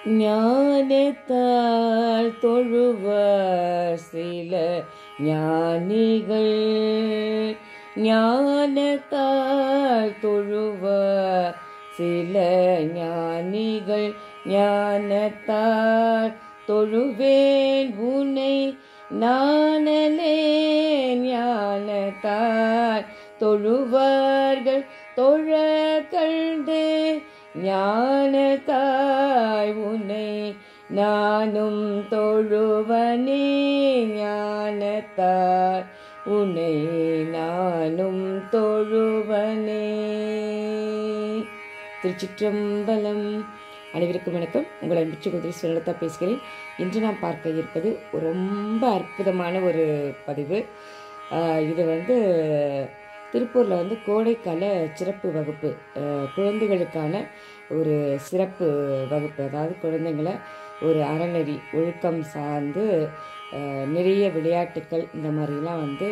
ஞானத்தால் தொழுவர் சில ஞானிகள் ஞானத்தால் தொழுவர் சில ஞானிகள் ஞானத்தால் தொழுவேன் உன்னை நானலே ஞானத்தால் தொழுவார்கள் தொழ கண்டு ஞானத்தாய் உன்னை நானும் தொழுவனே ஞானத்தாய் உன்னை நானும் தொழுவனே திருச்சிற்றம்பலம் அனைவருக்கும் வணக்கம் உங்களை அன்பு குதிரை சுனலதா பேசுகிறேன் இன்று நாம் பார்க்க இருப்பது ரொம்ப அற்புதமான ஒரு பதிவு ஆஹ் இது வந்து திருப்பூரில் வந்து கோடைக்கால சிறப்பு வகுப்பு ஆஹ் குழந்தைகளுக்கான ஒரு சிறப்பு வகுப்பு அதாவது குழந்தைங்களை ஒரு அறநெறி ஒழுக்கம் சார்ந்து ஆஹ் நிறைய விளையாட்டுக்கள் இந்த மாதிரிலாம் வந்து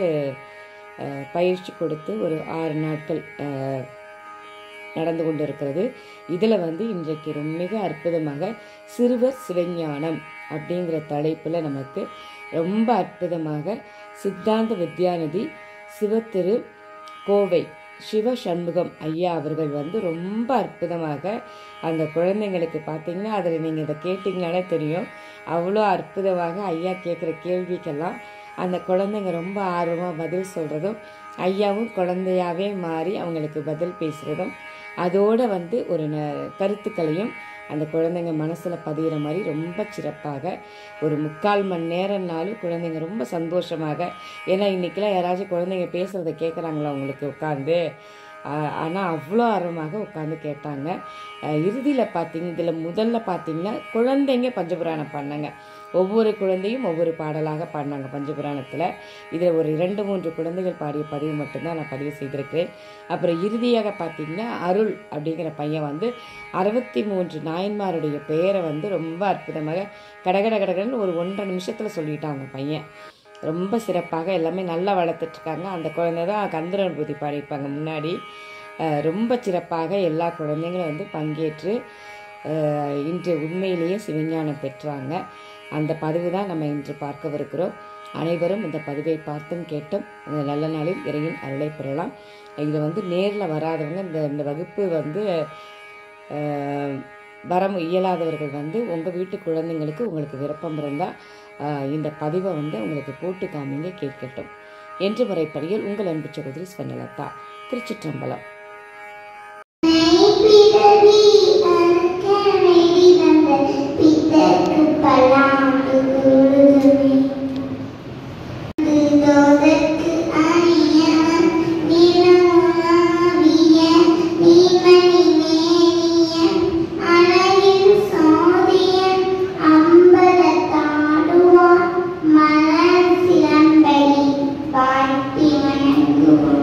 ஆஹ் பயிற்சி கொடுத்து ஒரு ஆறு நாட்கள் ஆஹ் நடந்து கொண்டு இருக்கிறது இதில் வந்து இன்றைக்கு ரொம்ப மிக அற்புதமாக சிறுவர் சிவஞானம் அப்படிங்கிற தலைப்பில் நமக்கு ரொம்ப அற்புதமாக சித்தாந்த வித்யாநிதி சிவத்திரு கோவை சிவ சண்முகம் ஐயா அவர்கள் வந்து ரொம்ப அற்புதமாக அந்த குழந்தைங்களுக்கு பார்த்தீங்கன்னா அதில் நீங்கள் இதை கேட்டிங்கனாலே தெரியும் அவ்வளோ அற்புதமாக ஐயா கேட்குற கேள்விக்கெல்லாம் அந்த குழந்தைங்க ரொம்ப ஆர்வமாக பதில் சொல்கிறதும் ஐயாவும் குழந்தையாவே மாறி அவங்களுக்கு பதில் பேசுகிறதும் அதோட வந்து ஒரு ந கருத்துக்களையும் அந்த குழந்தைங்க மனசில் பதிகிற மாதிரி ரொம்ப சிறப்பாக ஒரு முக்கால் மணி நேரம்னாலும் குழந்தைங்க ரொம்ப சந்தோஷமாக ஏன்னா இன்றைக்கெலாம் யாராச்சும் குழந்தைங்க பேசுகிறத கேட்குறாங்களா உங்களுக்கு உட்காந்து ஆனால் அவ்வளோ ஆர்வமாக உட்காந்து கேட்டாங்க இறுதியில் பார்த்தீங்க இதில் முதல்ல பார்த்தீங்கன்னா குழந்தைங்க பஞ்சபுராணம் பண்ணாங்க ஒவ்வொரு குழந்தையும் ஒவ்வொரு பாடலாக பாடினாங்க பஞ்சபுராணத்தில் இதில் ஒரு இரண்டு மூன்று குழந்தைகள் பாடிய பதிவு மட்டும்தான் நான் பதிவு செய்திருக்கிறேன் அப்புறம் இறுதியாக பார்த்தீங்கன்னா அருள் அப்படிங்கிற பையன் வந்து அறுபத்தி மூன்று நாயன்மாருடைய பெயரை வந்து ரொம்ப அற்புதமாக கடகட கடகடன்னு ஒரு ஒன்றரை நிமிஷத்தில் சொல்லிட்டாங்க பையன் ரொம்ப சிறப்பாக எல்லாமே நல்லா வளர்த்துட்ருக்காங்க அந்த குழந்தை தான் கந்தரன் பூதி பாடியிருப்பாங்க முன்னாடி அஹ் ரொம்ப சிறப்பாக எல்லா குழந்தைங்களும் வந்து பங்கேற்று அஹ் இன்று உண்மையிலேயே சிவஞானம் பெற்றாங்க அந்த பதிவு தான் நம்ம இன்று பார்க்கவிருக்கிறோம் அனைவரும் இந்த பதிவை பார்த்தும் கேட்டும் அந்த நல்ல நாளில் இறையின் அருளை பெறலாம் இது வந்து நேரில் வராதவங்க இந்த இந்த வகுப்பு வந்து அஹ், வர மு- இயலாதவர்கள் வந்து உங்கள் வீட்டு குழந்தைங்களுக்கு உங்களுக்கு விருப்பம் இருந்தால் இந்த பதிவை வந்து உங்களுக்கு போட்டு காமிங்க கேட்கட்டும் என்று முறைப்படியில் உங்கள் அன்பு சகோதரி ஸ்வர்ணலதா திருச்சிற்றம்பலம் பிறவி அறுக்கணைடி வந்த பித்தர்க்கு பல்லாண்டு குருதுமே. தோதற்கு அணியவன் நிலவுலாவிய நீர்மணி மேனியன் அழகில் சோதியன் அம்பலத்தாடுவான் மலர் சிலம்படி பாட்டி வணங்குவான்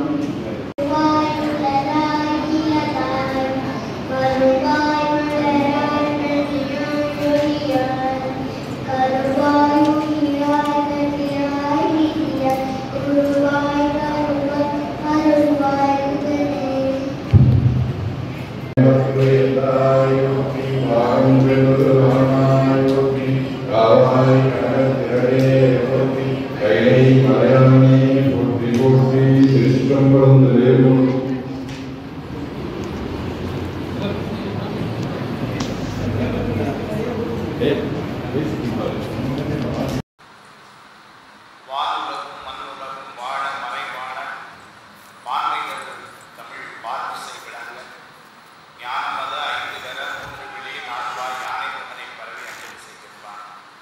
கைலை வானுலகும் மண்ணுலகும் வாழ மறைவான பான்மைகள் தமிழ் பார்மிசை விளங்க ஞானமத ஐந்து தர மூன்று விழி நான்காய் யானை முகனை பரவி அஞ்சலி செய்கின்றான்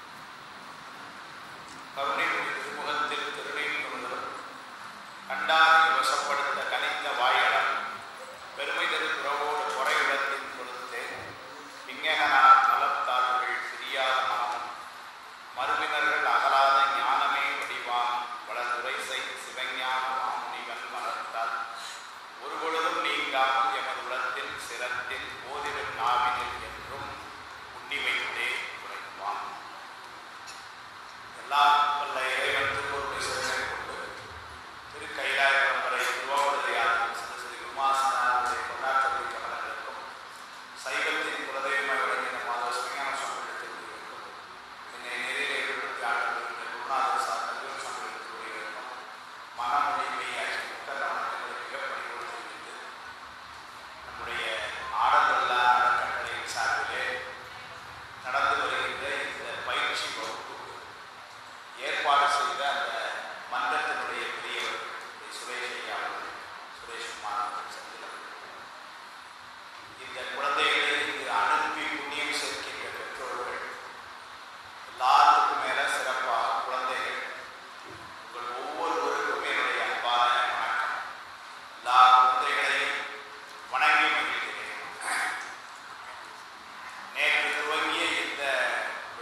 கருணை மொழி திருமுகத்தில் திருநீர் தொழுதலும் கண்டாரை வசப்படுத்த கனிந்த வாயடம் பெருமை தரு புறவோடு பொறையிடத்தின் பொறுத்தே விஞ்ஞகனார் நலத்தார்கள் பிரியாத மனமும்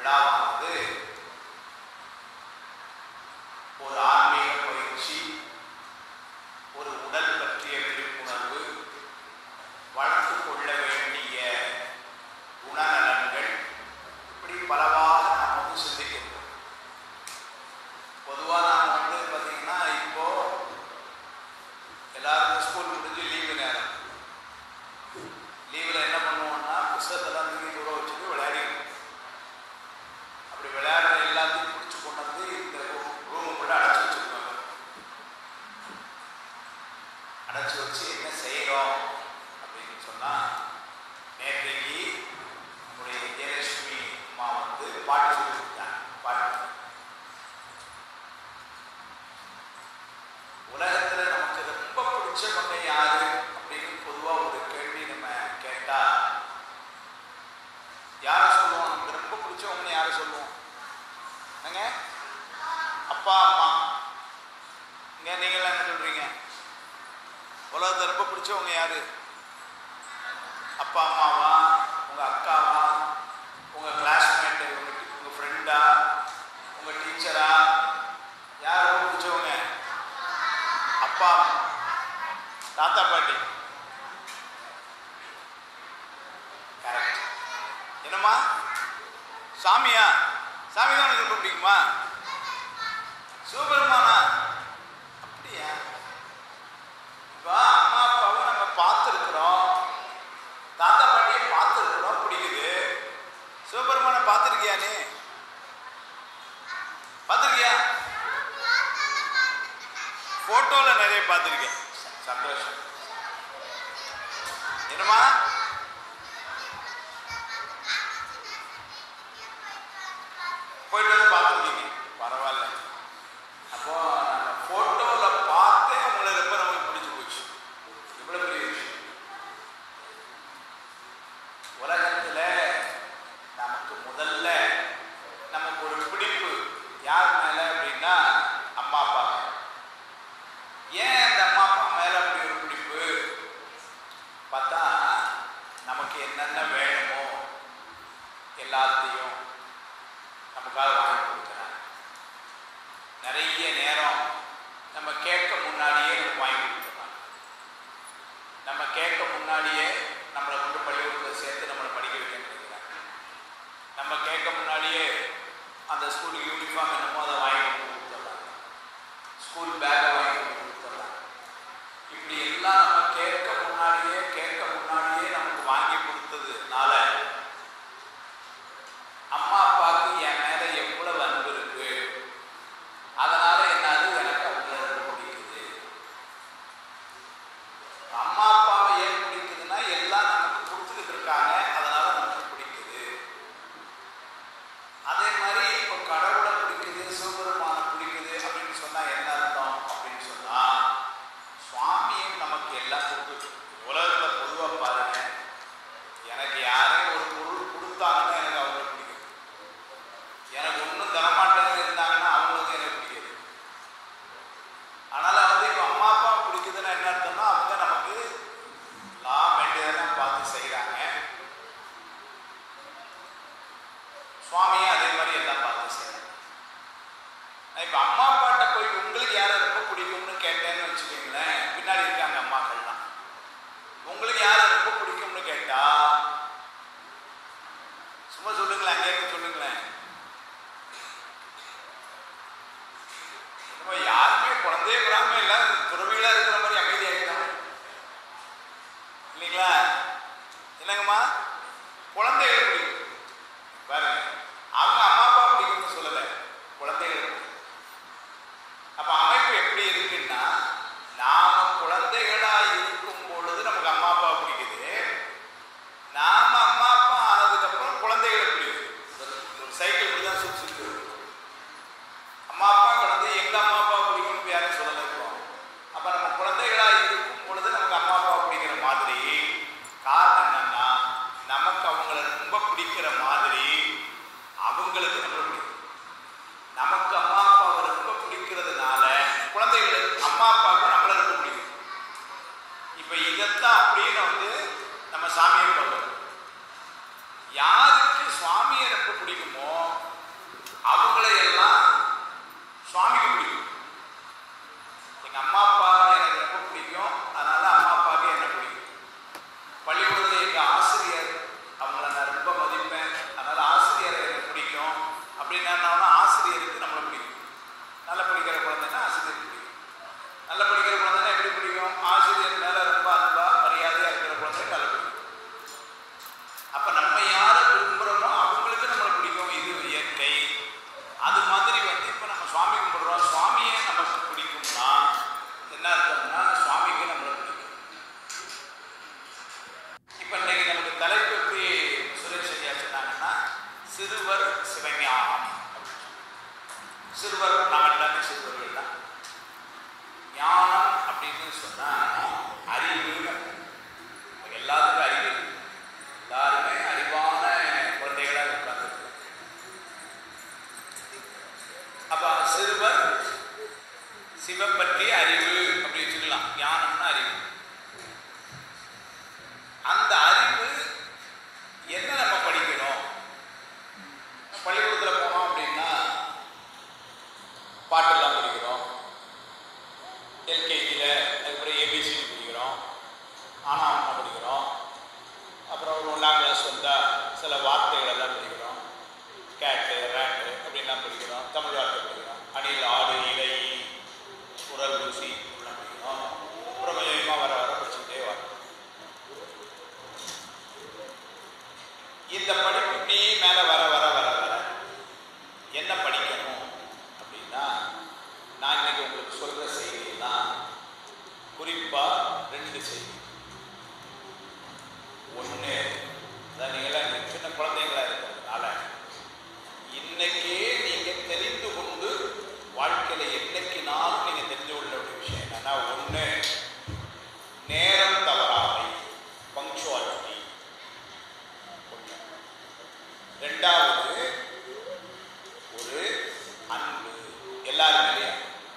விழாவானது ஒரு ஆன்மீக பயிற்சி ஒரு உடல் பற்றிய விழிப்புணர்வு வளர்த்து கொள்ள வேண்டிய குணநலன்கள் இப்படி பலவாக நாம் வந்து சிந்திக்கிறோம் பொதுவாக நாம் வந்து பார்த்தீங்கன்னா இப்போ எல்லாருக்கும் ஸ்கூல் முடிஞ்சு லீவு நேரம் லீவில் என்ன பண்ணுவோம்னா புஸ்தகத்தெல்லாம் தூக்கி தூர வச்சுட்டு விளையாடிடுவோம் அப்படி விளையாடுற எல்லாத்தையும் பிடிச்சி கொண்டு வந்து இந்த ரூமுக்குள்ள அடைச்சி வச்சிருப்பாங்க அடைச்சி வச்சு என்ன செய்கிறோம் அப்படின்னு சொன்னால் நேற்றைக்கு நம்முடைய விஜயலட்சுமி அம்மா வந்து பாட்டு சொல்லியிருக்காங்க பாட்டு உலகத்தில் நமக்கு ரொம்ப பிடிச்சவங்க யாரு அப்படின்னு பொதுவாக ஒரு கேள்வி நம்ம கேட்டால் யாரை சொல்லுவோம் நமக்கு ரொம்ப பிடிச்சவங்க யாரை சொல்லுவோம் என்னங்க அப்பா அம்மா இங்க நீங்களாம் என்ன சொல்றீங்க உலகத்தை ரொம்ப பிடிச்சவங்க யாரு அப்பா அம்மாவா உங்க அக்காவா உங்க கிளாஸ்மேட் உங்க உங்க ஃப்ரெண்டா உங்க டீச்சரா யார் ரொம்ப பிடிச்சவங்க அப்பா தாத்தா பாட்டி கரெக்ட் என்னம்மா சாமியா சாமி தான் உனக்கு ரொம்ப பிடிக்குமா சிவபெருமானா அப்படியா இப்போ அம்மா அப்பாவை நம்ம பார்த்துருக்குறோம் தாத்தா பாட்டியை பார்த்துருக்குறோம் பிடிக்குது சிவபெருமானை பார்த்துருக்கியா நீ பார்த்துருக்கியா போட்டோல நிறைய பார்த்துருக்கேன் சந்தோஷம் என்னம்மா போயிட்டு வந்து பார்த்துருக்கீங்க பரவாயில்ல அப்போ நம்ம போட்டோவில் பார்த்தே உங்களை ரொம்ப நமக்கு பிடிச்சி போச்சு இவ்வளோ பெரிய விஷயம் உலகத்தில் நமக்கு முதல்ல நமக்கு ஒரு பிடிப்பு யார் மேலே அப்படின்னா அம்மா அப்பா மேல. ஏன் அந்த அம்மா அப்பா மேலே அப்படி ஒரு பிடிப்பு பார்த்தா நமக்கு என்னென்ன வேணுமோ எல்லாத்தையும் நமக்காக வாங்கி கொடுக்குறாங்க நிறைய நேரம் நம்ம கேட்க முன்னாடியே நம்ம வாங்கி கொடுத்துறாங்க நம்ம கேட்க முன்னாடியே நம்மளை கொண்டு பள்ளிக்கூடத்தில் சேர்த்து நம்மளை படிக்க வைக்க நினைக்கிறாங்க நம்ம கேட்க முன்னாடியே அந்த ஸ்கூலுக்கு யூனிஃபார்ம் என்னமோ அதை வாங்கி கொண்டு கொடுத்துட்றாங்க ஸ்கூல் பேக்கை வாங்கி கொண்டு கொடுத்துட்றாங்க இப்படி எல்லாம் நம்ம கேட்க முன்னாடியே கேட்க முன்னாடியே நமக்கு வாங்கி கொடுத்ததுனால அம்மா அப்பாவுக்கு என் மேல எவ்வளவு அன்பு இருக்கு அதனால என்னது எனக்கு அவங்கள ரொம்ப பிடிக்குது அம்மா அப்பாவை ஏன் பிடிக்குதுன்னா எல்லாம் நமக்கு கொடுத்துக்கிட்டு இருக்காங்க அதனால நமக்கு பிடிக்குது அதே மாதிரி இப்போ கடவுளை பிடிக்குது சிவபெருமான பிடிக்குது அப்படின்னு சொன்னா என்ன அர்த்தம் அப்படின்னு சொன்னா சுவாமியும் நமக்கு எல்லாம் கொடுத்து உலகத்துல பொதுவா பாருங்க எனக்கு யாரையும் ஒரு பொருள் கொடுத்தாங்கன்னா எனக்கு அவங்களை பிடிக்கும் எனக்கு ஒன்றும் தரமாட்டேன்னு இருந்தாங்கன்னா அவங்களுக்கு எனக்கு பிடிக்காது அதனால வந்து இப்போ அம்மா அப்பா பிடிக்குதுன்னா என்ன அர்த்தம்னா அவங்க நமக்கு எல்லாம் வேண்டியதெல்லாம் பார்த்து செய்கிறாங்க சுவாமியும் அதே மாதிரி எல்லாம் பார்த்து செய்கிறாங்க இப்போ அம்மா அப்பாட்ட போய் உங்களுக்கு யாரை ரொம்ப பிடிக்கும்னு கேட்டேன்னு வச்சுக்கோங்களேன் பின்னாடி இருக்காங்க அம்மாக்கள்லாம் உங்களுக்கு யாரை ரொம்ப பிடிக்கும்னு கேட்டா சும்மா சொல்லுங்களேன் அங்கே இருந்து சொல்லுங்களேன் நம்ம யாருமே குழந்தைய விடாம எல்லாம் துறவிகளா இருக்கிற மாதிரி அமைதியா இருக்காங்க இல்லைங்களா என்னங்கம்மா குழந்தைகள் பிடிக்கும் பாருங்க அவங்க அம்மா அப்பா பிடிக்கும்னு சொல்லல குழந்தைகள் பிடிக்கும் அப்ப அமைப்பு எப்படி இருக்குன்னா நாம குழந்தைகளா இருக்கும் பொழுது நமக்கு அம்மா அப்பா பிடிக்குது நாம அம்மா அப்பா ஆனதுக்கு அப்புறம் குழந்தைகளை பிடிக்குது சிறுவர் சிவஞானம் சிறுவர் நாம் எல்லாமே சிறுவர்கள் தான் ஞானம் அப்படின்னு சொன்னா அறிவு எல்லாத்துக்கும் அறிவு இருக்கு. எல்லாருமே அறிவான குழந்தைகளாக உட்கார்ந்து அப்ப சிறுவர் சிவம் பற்றிய அறிவு அப்படின்னு சொல்லலாம் ஞானம்னா அறிவு அந்த அறிவு என்ன நம்ம படிக்கிறோம் பள்ளிக்கூடத்தில் போனோம் அப்படின்னா பாட்டெல்லாம் படிக்கிறோம் எல்கேஜியில் அதுக்கப்புறம் ஏபிசிடி படிக்கிறோம் ஆனால் அம்மா படிக்கிறோம் அப்புறம் ஒரு ஒன்றாம் கிளாஸ் வந்தால் சில வார்த்தைகள் எல்லாம் படிக்கிறோம் கேட்டு ரேட்டு அப்படின்லாம் படிக்கிறோம் தமிழ் வார்த்தை படிக்கிறோம் அணில் ஆடு இலை குரல் ருசி அப்படிலாம் படிக்கிறோம் அப்புறம் கொஞ்சம் கொஞ்சமாக வர வர படிச்சுக்கிட்டே வரோம் இந்த படிப்பு இப்படி மேலே வர வர வர வர என்ன படிக்கணும் அப்படின்னா நான் இன்னைக்கு உங்களுக்கு சொல்கிற செய்தியெல்லாம் குறிப்பாக ரெண்டு செய்தி ஒன்று அதான் நீங்களாம் இந்த சின்ன குழந்தைங்களா இருக்கிறதுனால இன்னைக்கே நீங்கள் தெரிந்து கொண்டு வாழ்க்கையில் என்னைக்கு நாளும் நீங்கள் தெரிஞ்சு கொள்ள வேண்டிய விஷயம் என்னன்னா ஒன்று நேரம் தவறாமை பங்க்சுவாலிட்டி ரெண்டாவது ஒரு அன்பு எல்லாரும் இல்லையா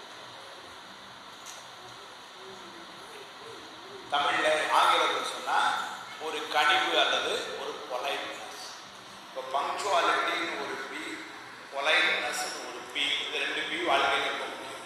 தமிழ்ல ஆங்கிலத்தில் சொன்னா ஒரு கனிவு அல்லது ஒரு பொலைட்னஸ் இப்போ பங்க்சுவாலிட்டின்னு ஒரு பி பொலைட்னஸ் ஒரு பி இந்த ரெண்டு பி வாழ்க்கையில் ரொம்ப முக்கியம்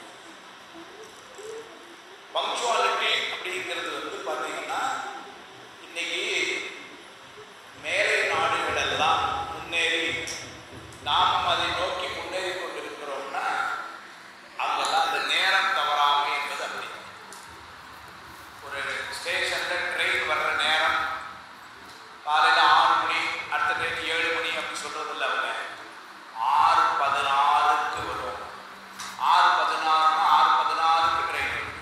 பங்க்சுவாலிட்டி அப்படிங்கிறது வந்து பார்த்தீங்கன்னா இன்னைக்கு மேலை நாடுகள் எல்லாம் முன்னேறி நாம் அதை நோக்கி முன்னேறி கொண்டிருக்கிறோம்னா அங்கெல்லாம் அந்த நேரம் தவறாமை என்பது அப்படி ஒரு ஸ்டேஷன்ல ட்ரெயின் வர்ற நேரம் காலையில் ஆறு மணி அடுத்த ட்ரெயின் ஏழு மணி அப்படி சொல்றது இல்லை அவங்க ஆறு பதினாறுக்கு வரும் ஆறு பதினாறுனா ஆறு பதினாறுக்கு ட்ரெயின் வரும்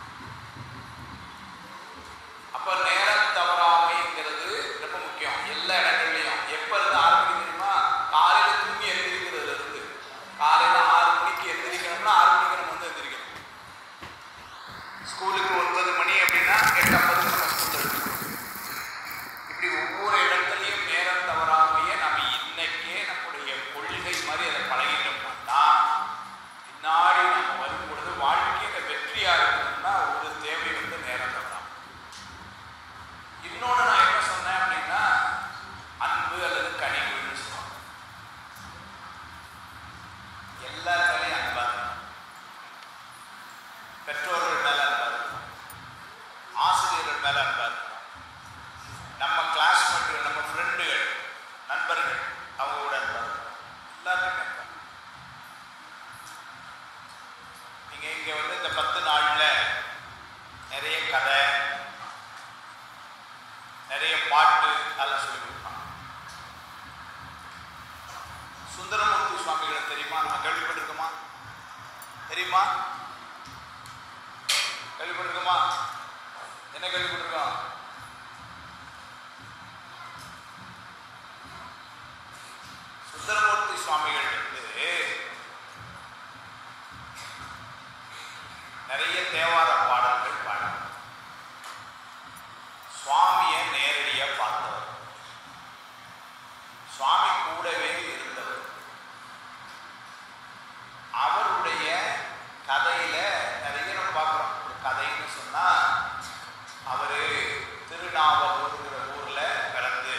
அப்ப நேரம் தவறாமைங்கிறது ரொம்ப முக்கியம் எல்லா இடங்கள்லையும் எப்ப இருந்து ஆரம்பிக்க தெரியுமா காலையில தூங்கி எந்திரிக்கிறதுல இருந்து காலையில ஆறு மணிக்கு எந்திரிக்கணும்னா ஆறு மணிக்கு நம்ம வந்து எந்திரிக்கணும் ஸ்கூலுக்கு ஒன்பது மணி அப்படின்னா எட்டு ஐம்பது நம்ம ஸ்கூல்ல இருக்கணும் இப்படி ஒவ்வொரு இடத்துலையும் நேரம் தவறாமையே நம்ம இன்னைக்கே நம்முடைய கொள்கை மாதிரி அதை பழகிட்டோம்னா பின்னாடி நம்ம வரும் பொழுது வாழ்க்கையில வெற்றியா இருக்கணும்னா ஒரு தேவை வந்து நேரம் தவறாமை இன்னொன்று நான் என்ன சொன்னேன் அப்படின்னா அன்பு அல்லது கனிவுன்னு சொல்லுவாங்க எல்லாத்துலையும் அன்பா இருக்கணும் பெற்றோர்கள் மேல அன்பா இருக்கணும் ஆசிரியர்கள் மேல அன்பா இருக்கணும் நம்ம கிளாஸ்மேட்டுகள் நம்ம ஃப்ரெண்டுகள் நண்பர்கள் அவங்க கூட அன்பா இருக்கணும் எல்லாத்துக்குமே அன்பா இருக்கணும். நீங்க இங்க வந்து இந்த பத்து நாள்ல நிறைய கதை நிறைய பாட்டு அதெல்லாம் சொல்லி கொடுப்பாங்க சுந்தரமூர்த்தி சுவாமிகளை தெரியுமா நம்ம கேள்விப்பட்டிருக்கோமா தெரியுமா கேள்விப்பட்டிருக்கோமா என்ன கேள்விப்பட்டிருக்கோம் சுந்தரமூர்த்தி சுவாமிகள் வந்து நிறைய தேவார பாடல்கள் பாடுறாங்க சுவாமியை நேரடியா பார்த்தவர் சுவாமி கூடவே இருந்தவர் அவருடைய கதையில நிறைய நம்ம பார்க்குறோம் ஒரு கதைன்னு சொன்னா அவரு திருநாவலூர்ங்கிற ஊர்ல பிறந்து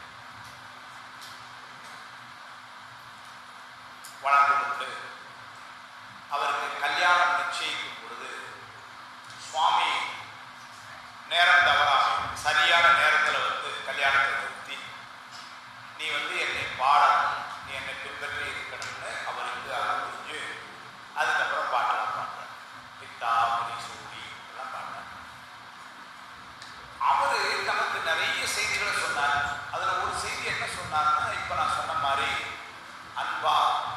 வளர்ந்து அவருக்கு கல்யாணம் நிச்சயிக்கும் பொழுது சுவாமி நேரம் தவறாம சரியான நேரத்தில் வந்து கல்யாணத்தை நிறுத்தி நீ வந்து என்னை பாடணும் நீ என்னை பின்பற்றி இருக்கணும்னு அவருக்கு அருள் புரிஞ்சு அதுக்கப்புறம் பாட்டெல்லாம் பாடுறார் பித்தா முனி சூடி எல்லாம் பாடுறார் அவரு தனக்கு நிறைய செய்திகளை சொன்னார் அதுல ஒரு செய்தி என்ன சொன்னார்னா இப்ப நான் சொன்ன மாதிரி அன்பா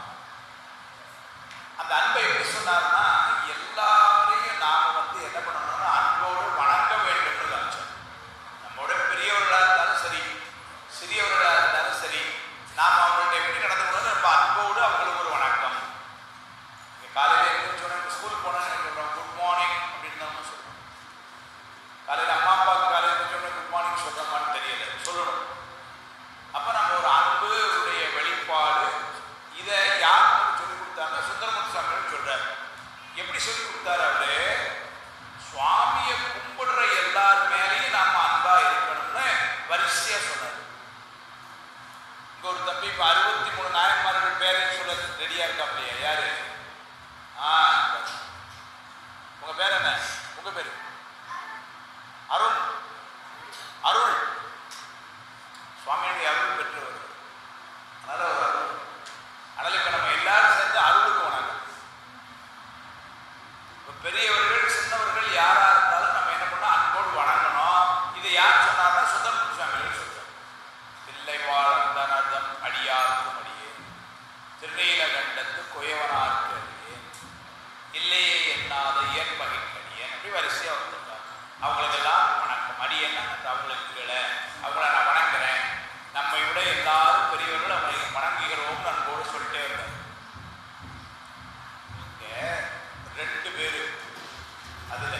அந்த அன்பை எப்படி சொன்னார்னா எல்லாரையும் நாம வந்து என்ன பண்ணணும்னா அன்போடு வணங்க வேண்டும்னு காமிச்சோம் நம்மோட பெரியவர்களா இருந்தாலும் சரி சிறியவர்களா இருந்தாலும் சரி நாம் அவங்களுடைய சொல்லி கொடுத்தாரு அவரு சுவாமியை கும்பிடுற எல்லார் மேலேயும் நாம அன்பா இருக்கணும்னு வரிசையா சொன்னார் இங்க ஒரு தம்பி இப்ப அறுபத்தி மூணு நாயன்மார்கள் பேரை சொல்ல ரெடியா இருக்காப்லையா யாரு ஆ உங்க பேர் என்ன உங்க பேரு அருண் அருள் சுவாமியுடைய அருள் பெற்றவர் அதனால ஒரு அருள் அதனால இப்ப நம்ம எல்லாரும் சேர்ந்து அருளுக்கு வணக்கம் இப்ப பெரியவர்கள் சின்னவர்கள் யாரா இருந்தாலும் நம்ம என்ன பண்ணோம் அன்போடு வணங்கணும் இதை யார் சொன்னார்னா சுந்தரமூர்த்தி சுவாமிகள் சொல்றார் தில்லை வாழ்ந்தனதம் அடியார்க்கும் அடியே திருநீலகண்டத்து குயவனார்க்கு அடியே இல்லையே எண்ணாத இயற்பகைக்கடியேன் அப்படி வரிசையா வந்துட்டார் அவங்களுக்கெல்லாம் வணக்கம் அடியேன்னா அவங்களுக்கு கீழே அவங்கள நான் வணங்குறேன் நம்மை விட எல்லாரும் பெரியவர்கள் அவங்களை வணங்குகிறோம் அன்போடு சொல்லிட்டே இருந்தார் இங்க ரெண்டு பேரு அதுல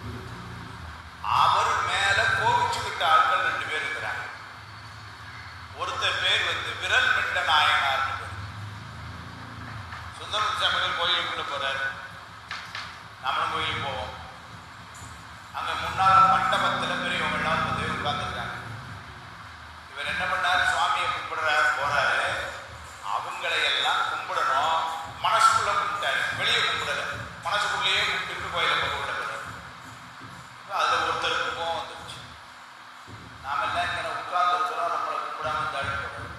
அவர் மேல கோபிச்சுக்கிட்ட ஆட்கள் ரெண்டு பேர் இருக்கிறாங்க ஒருத்தர் பேர் வந்து விரல் மிண்ட நாயனார்னு பேர் சுந்தரமூர்த்தி சாமிகள் கோயிலுக்குள்ள போறாரு நம்மளும் கோயிலுக்கு போவோம் அங்க முன்னால் மண்டபத்துல பெரியவங்க எல்லாம் வந்து உட்கார்ந்துருக்காங்க இவர் என்ன பண்ணாரு சுவாமியை கும்பிடுறாரு போறாரு அவங்களை எல்லாம் கும்பிடணும் மனசுக்குள்ள கும்பிட்டாரு வெளியே கும்பிடல மனசுக்குள்ளேயே கும்பிட்டு கோயில போக உள்ள போறாரு அதுல ஒருத்தருக்கு கோவம் வந்துருச்சு நாம எல்லாம் இங்க உட்கார்ந்து இருக்கிறோம் நம்மளை கும்பிடாம தள்ளி போடுறோம்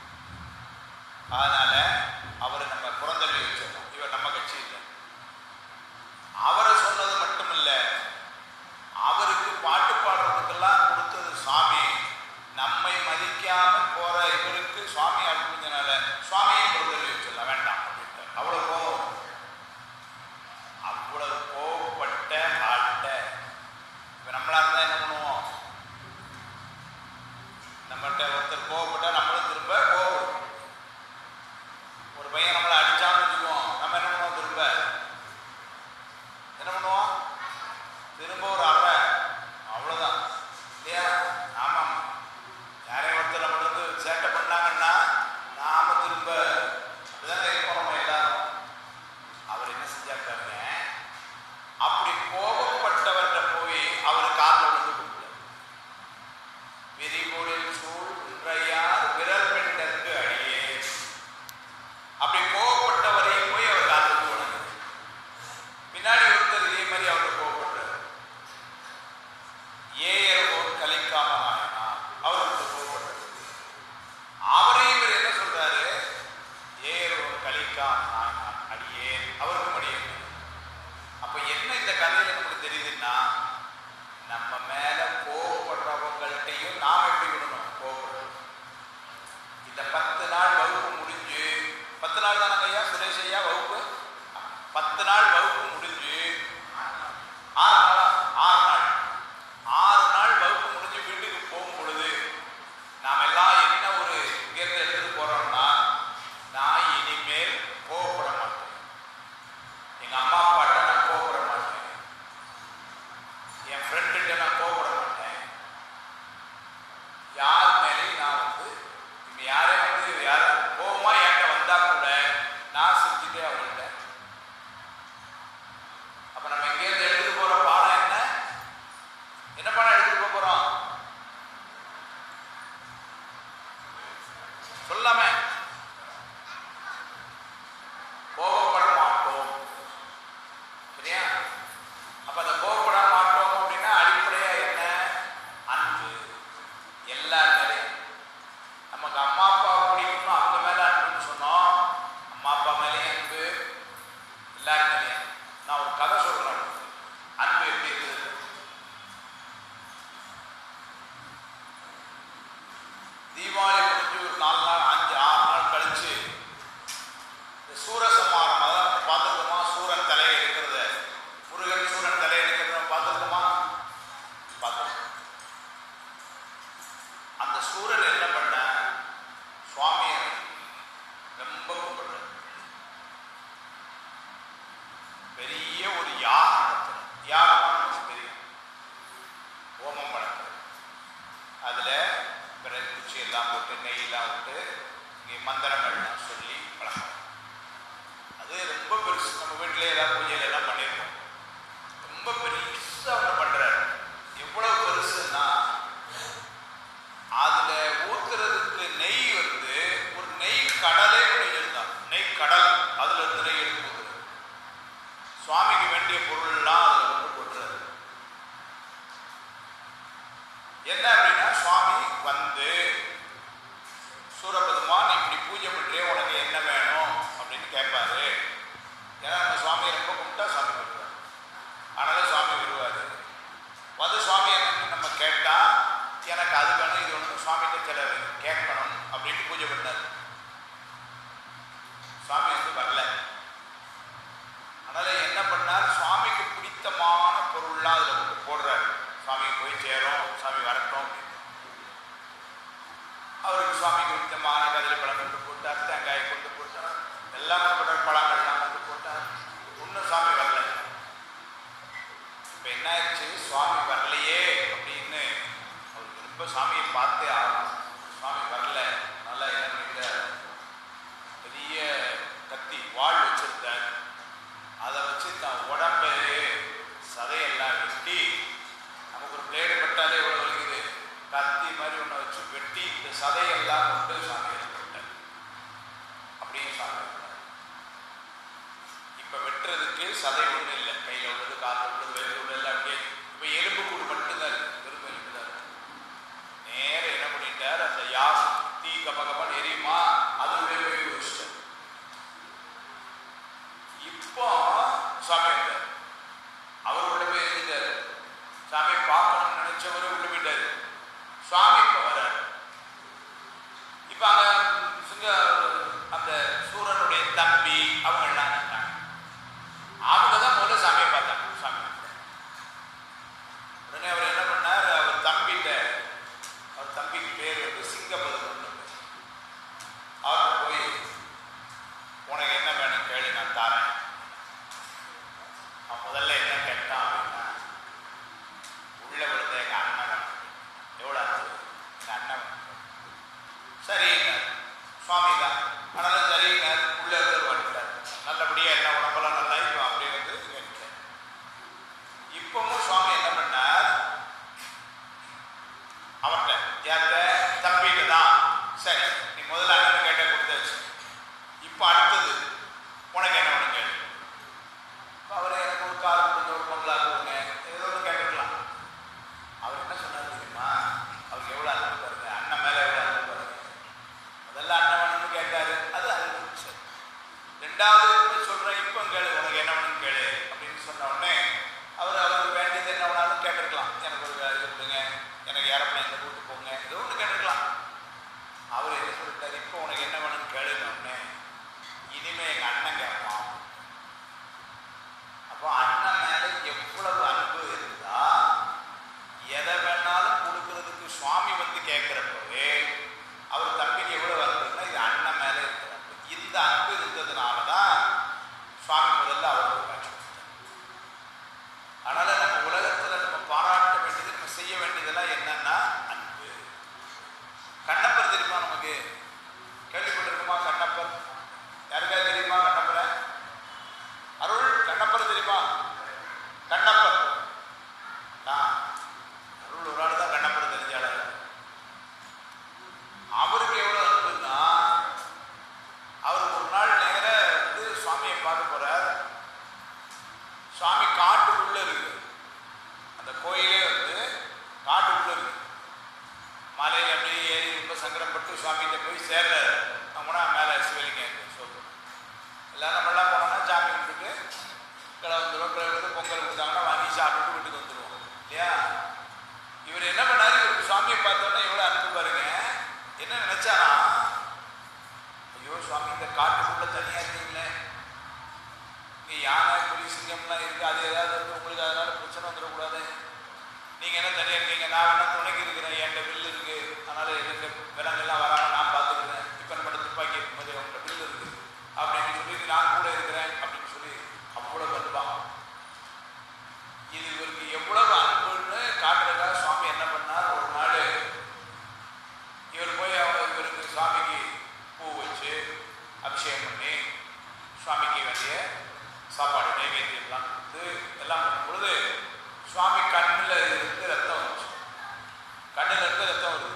அதனால அவரை நம்ம புறந்தள்ளி வச்சிடணும் இவர் நம்ம கட்சி இல்லை அவரை சொன்னது மட்டும் இல்ல அவருக்கு பாட்டு பாடுறதுக்கெல்லாம் கொடுத்தது சுவாமி நம்மை மதிக்காம போற இவருக்கு சுவாமி அனுப்பிஞ்சனால சுவாமியை புறந்தள்ளி வச்சிடலாம் வேண்டாம் அப்படின்ட்டு அவ்வளவு கோவம் அவ்வளவு கோவப்பட்ட ஆள்கிட்ட இப்ப நம்மளா இருந்தா என்ன பண்ணுவோம் நம்மகிட்ட ஒருத்தர் கோவப்பட்டா நம்மளும் திரும்ப கோவப்படும் ஒரு பையன் நம்மளை அடிச்சான்னு வச்சுக்குவோம் நம்ம என்ன பண்ணுவோம் திரும்ப என்ன பண்ணுவோம் திரும்ப ஒரு அறை அவ்வளவுதான் இல்லையா ஆமாம் யாரையும் ஒருத்தர் நம்மள வந்து சேட்டை பண்ணாங்கன்னா நாம திரும்ப அப்படிதானே இருப்போம் நம்ம எல்லாரும் அவர் என்ன செஞ்சார் பாருங்க அப்படி கோபப்பட்டவர்கிட்ட போய் அவர் காலில் விழுந்து கொடுத்தார் விரிபொழில் சூழ் இன்றையார் விரல் பெண்டற்கு அடியே அப்படி கோபப்பட்டவரையும் போய் அவர் காலில் விழுந்து வணங்குது பின்னாடி ஒருத்தர் இதே மாதிரி அவர் கோபப்பட்டார் ஏயர் ஓர் கலிக்காம நாயனா அவருக்கு கோபப்பட்டார் அவரையும் இவர் என்ன சொல்றாரு ஏயர் ஓர் கலிக்காம நாயனா அடியே அவருக்கும் அடியே அப்ப என்ன இந்த கதையில நமக்கு தெரியுதுன்னா நம்ம மேல கோவப்படுறவங்கள்ட்டையும் நாம் எப்படி விடணும் கோவப்படணும் இந்த பத்து நாள் வகுப்பு முடிஞ்சு பத்து நாள் தானங்க ஐயா சுரேஷ் ஐயா வகுப்பு பத்து நாள் வகுப்பு முடிஞ்சு ஆறு நாளா ஆறு நாள் ஆறு நாள் வகுப்பு முடிஞ்சு வீட்டுக்கு போகும் பொழுது நாம் எல்லாம் என்ன ஒரு இங்கிருந்து எடுத்துட்டு போறோம்னா நான் இனிமேல் கோவப்பட மாட்டேன் எங்க அம்மா அப்பாட்ட நான் கோவப்பட மாட்டேன் என் ஃப்ரெண்டுகிட்ட நான் கோவப்பட மாட்டேன் யார் மேலேயும் நான் வந்து இவங்க யாரே வந்து யார் கோவமா என்கிட்ட வந்தா கூட நான் செஞ்சுட்டே அவங்கள்ட்ட அப்ப நம்ம இங்கேருந்து எடுத்துட்டு போற பாடம் என்ன என்ன பாடம் எடுத்துட்டு போக போறோம் சொல்லாமே கோபப்பட மாட்டோம் சரியா அப்ப அந்த கோபப்பட மாட்டோம் அப்படின்னா அடிப்படையா என்ன அன்பு எல்லார் மேலேயும் நமக்கு அம்மா அப்பா பிடிக்கணும் அவங்க மேல அன்புன்னு சொன்னோம் அம்மா அப்பா மேலேயும் அன்பு சதை ஒன்றும் இல்லை கையில் உள்ளது காற்று உள்ளது வேறு உள்ளது அப்படியே இப்போ எலும்பு கூடு மட்டும்தான் இருக்கு வெறும் எலும்பு தான் இருக்கு நேர என்ன பண்ணிட்டார் அந்த யாஸ் தீ கப்ப கப்பன்னு எரியுமா அதுவே போய் குதிச்சிட்டார் இப்போ சாமி வந்தார் அவர் உள்ள போய் இருந்துட்டாரு சாமி பார்க்கணும்னு நினைச்சவரு உள்ள போயிட்டாரு சுவாமி இப்போ வர்றாரு இப்போ அங்க சிங்க அந்த சூரனுடைய தம்பி அவங்க எல்லாம் இருந்தாங்க அவங்க தான் முதல்ல சாமியை பார்த்தாங்க சாமி வந்தார். உடனே அவர் என்ன பண்ணார் அவர் தம்பிட்ட அவர் தம்பிக்கு பேர் வந்து சிங்கபதம் அவர் போய் உனக்கு என்ன வேணும் கேளு நான் தரேன் அவன் முதல்ல என்ன கேட்டான் அப்படின்னா உள்ள விழுந்த எங்க அண்ணன் வேணும். எவ்வளவு அன்பு எங்க அண்ணன் வேணும். சரிங்க சுவாமி தான் ஆனாலும் சரிங்க உள்ள இருந்து வந்துட்டார் நல்லபடியா என்ன உடம்பெல்லாம் நல்லா இப்போ அப்படியே வந்து கேட்டார் இப்பவும் சுவாமி என்ன பண்ணார் அவன்கிட்ட யார்கிட்ட தம்பிகிட்ட தான் சரி நீ முதல்ல அண்ணன் கேட்ட கொடுத்தாச்சு இப்போ அடுத்தது உனக்கு என்ன வேணும் கேளு இப்ப அவரை எனக்கு ஒரு கார் கொடுங்க ஒரு பங்களா கொடுங்க ஏதோ ஒன்று கேட்டுக்கலாம் அவர் என்ன சொன்னார் தெரியுமா அவருக்கு எவ்வளோ அன்பு பாருங்க அண்ணன் மேலே எவ்வளோ அன்பு பாருங்க முதல்ல அண்ணன் வேணும்னு கேட்டாரு அது அன்பு சரி ரெண்டாவது இப்ப சொல்றேன் இப்போ கேளு உனக்கு என்ன வேணும் கேளு அப்படின்னு சொன்ன உடனே அவர் அவருக்கு வேண்டியது என்ன வேணாலும் கேட்டிருக்கலாம் எனக்கு ஒரு இது கொடுங்க எனக்கு ஏரோப்ளைன்ல கூட்டு போங்க ஏதோ ஒன்று கேட்டிருக்கலாம் அவர் என்ன சொல்லிட்டாரு இப்போ உனக்கு என்ன வேணும்னு கேளுன்னு உடனே இனிமே எங்க அண்ணன் கேட்பான் அப்போ அண்ணன் மேல எவ்வளவு அன்பு இருந்தா எதை வேணாலும் கொடுக்கறதுக்கு சுவாமி வந்து கேட்கிறப்பவே அவர் தம்பிக்கு எவ்வளவு அன்புன்னா இது அண்ணன் மேல இருக்கிற அன்பு இந்த அன்பு இருந்ததுனால தான் சுவாமி முதல்ல அவருக்கு காட்சி கொடுத்தார். அதனால நம்ம உலகத்துல நம்ம பாராட்ட வேண்டியது நம்ம செய்ய வேண்டியதெல்லாம் என்னன்னா அன்பு கண்ணப்பர் தெரியுமா நமக்கு கேள்விப்பட்டிருக்குமா கண்ணப்பர் யாருக்காவது தெரியுமா கண்ணப்பரை அருள் கண்ணப்பர் தெரியுமா கண்ணப்பர் ஆ, அருள் ஒரு ஆள் தான் கண்ணப்பர் தெரிஞ்சாளர் அவருக்கு எவ்வளவு அன்புன்னா அவர் ஒரு நாள் நேர வந்து சுவாமியை பார்க்க போறார் சுவாமி காட்டுக்குள்ள இருக்கு அந்த கோயிலே வந்து காட்டுக்குள்ள இருக்கு மலையில அப்படியே ஏறி ரொம்ப சங்கடப்பட்டு சுவாமிகிட்ட போய் சேர்றாரு நம்மனா மேலே சிவலிங்கம் இருக்கு சொல்றோம் எல்லாரும் நம்மளாம் போனோம்னா சாமி கும்பிட்டுட்டு கிளை வந்துடும் கிளை வந்து பொங்கல் கொடுத்தாங்கன்னா வாங்கி சாப்பிட்டுட்டு வீட்டுக்கு வந்துடுவோம் இல்லையா இவர் என்ன பண்ணாரு இவருக்கு சுவாமியை பார்த்தோன்னா எவ்வளோ அன்பு பாருங்க என்ன நினைச்சாரா ஐயோ சுவாமி இந்த காட்டுக்குள்ள தனியா இருக்கீங்களே இங்க யானை புலி சிங்கம்லாம் இருக்கு அது ஏதாவது வந்து உங்களுக்கு அதனால பிரச்சனை வந்துடக்கூடாது நீங்க என்ன தனியா இருக்கீங்க நான் வேணா துணைக்கு இருக்கிறேன் என்கிட்ட வில் இருக்கு அதனால எனக்கு விலங்கெல்லாம் வராம நான் பார்த்துக்கிறேன் இப்போ நம்ம துப்பாக்கி இருக்கும்போது உங்கள்கிட்ட வில் இருக்கு அப்படின்னு சொல்லி நான் கூட இருக்கிறேன் அப்படின்னு சொல்லி அவ்வளவு அன்பா இது இவருக்கு எவ்வளவு அன்புன்னு காட்டுறதுக்காக சுவாமி என்ன பண்ணார் ஒரு நாள் இவர் போய் அவர் இவருக்கு சுவாமிக்கு பூ வச்சு அபிஷேகம் பண்ணி சுவாமிக்கு வேண்டிய சாப்பாடு நைவேத்தியம்லாம் கொடுத்து எல்லாம் பண்ணும் பொழுது சுவாமி கண்ணில் இருந்து ரத்தம் வந்துச்சு கண்ணில் இருந்து ரத்தம் வருது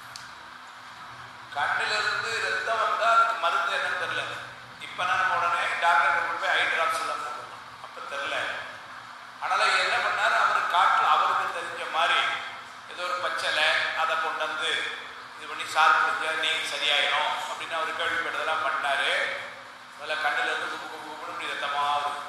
கண்ணில் இருந்து ரத்தம் வந்தால் அதுக்கு மருந்து என்னன்னு தெரியல இப்போ நான் உடனே டாக்டர் கொண்டு போய் ஐ ட்ராப்ஸ் எல்லாம் போடணும் அப்போ தெரில அதனால் என்ன பண்ணார் அவர் காட்டில் அவருக்கு தெரிஞ்ச மாதிரி ஏதோ ஒரு பச்சலை அதை கொண்டு வந்து இது பண்ணி சாப்பிட்டு நீங்கள் சரியாயிடும் அப்படின்னு அவர் கேள்விப்பட்டதெல்லாம் பண்ணாரு முதல்ல கண்ணில் இருந்து குப்பு குப்பு குப்புன்னு இப்படி ரத்தமாக வருது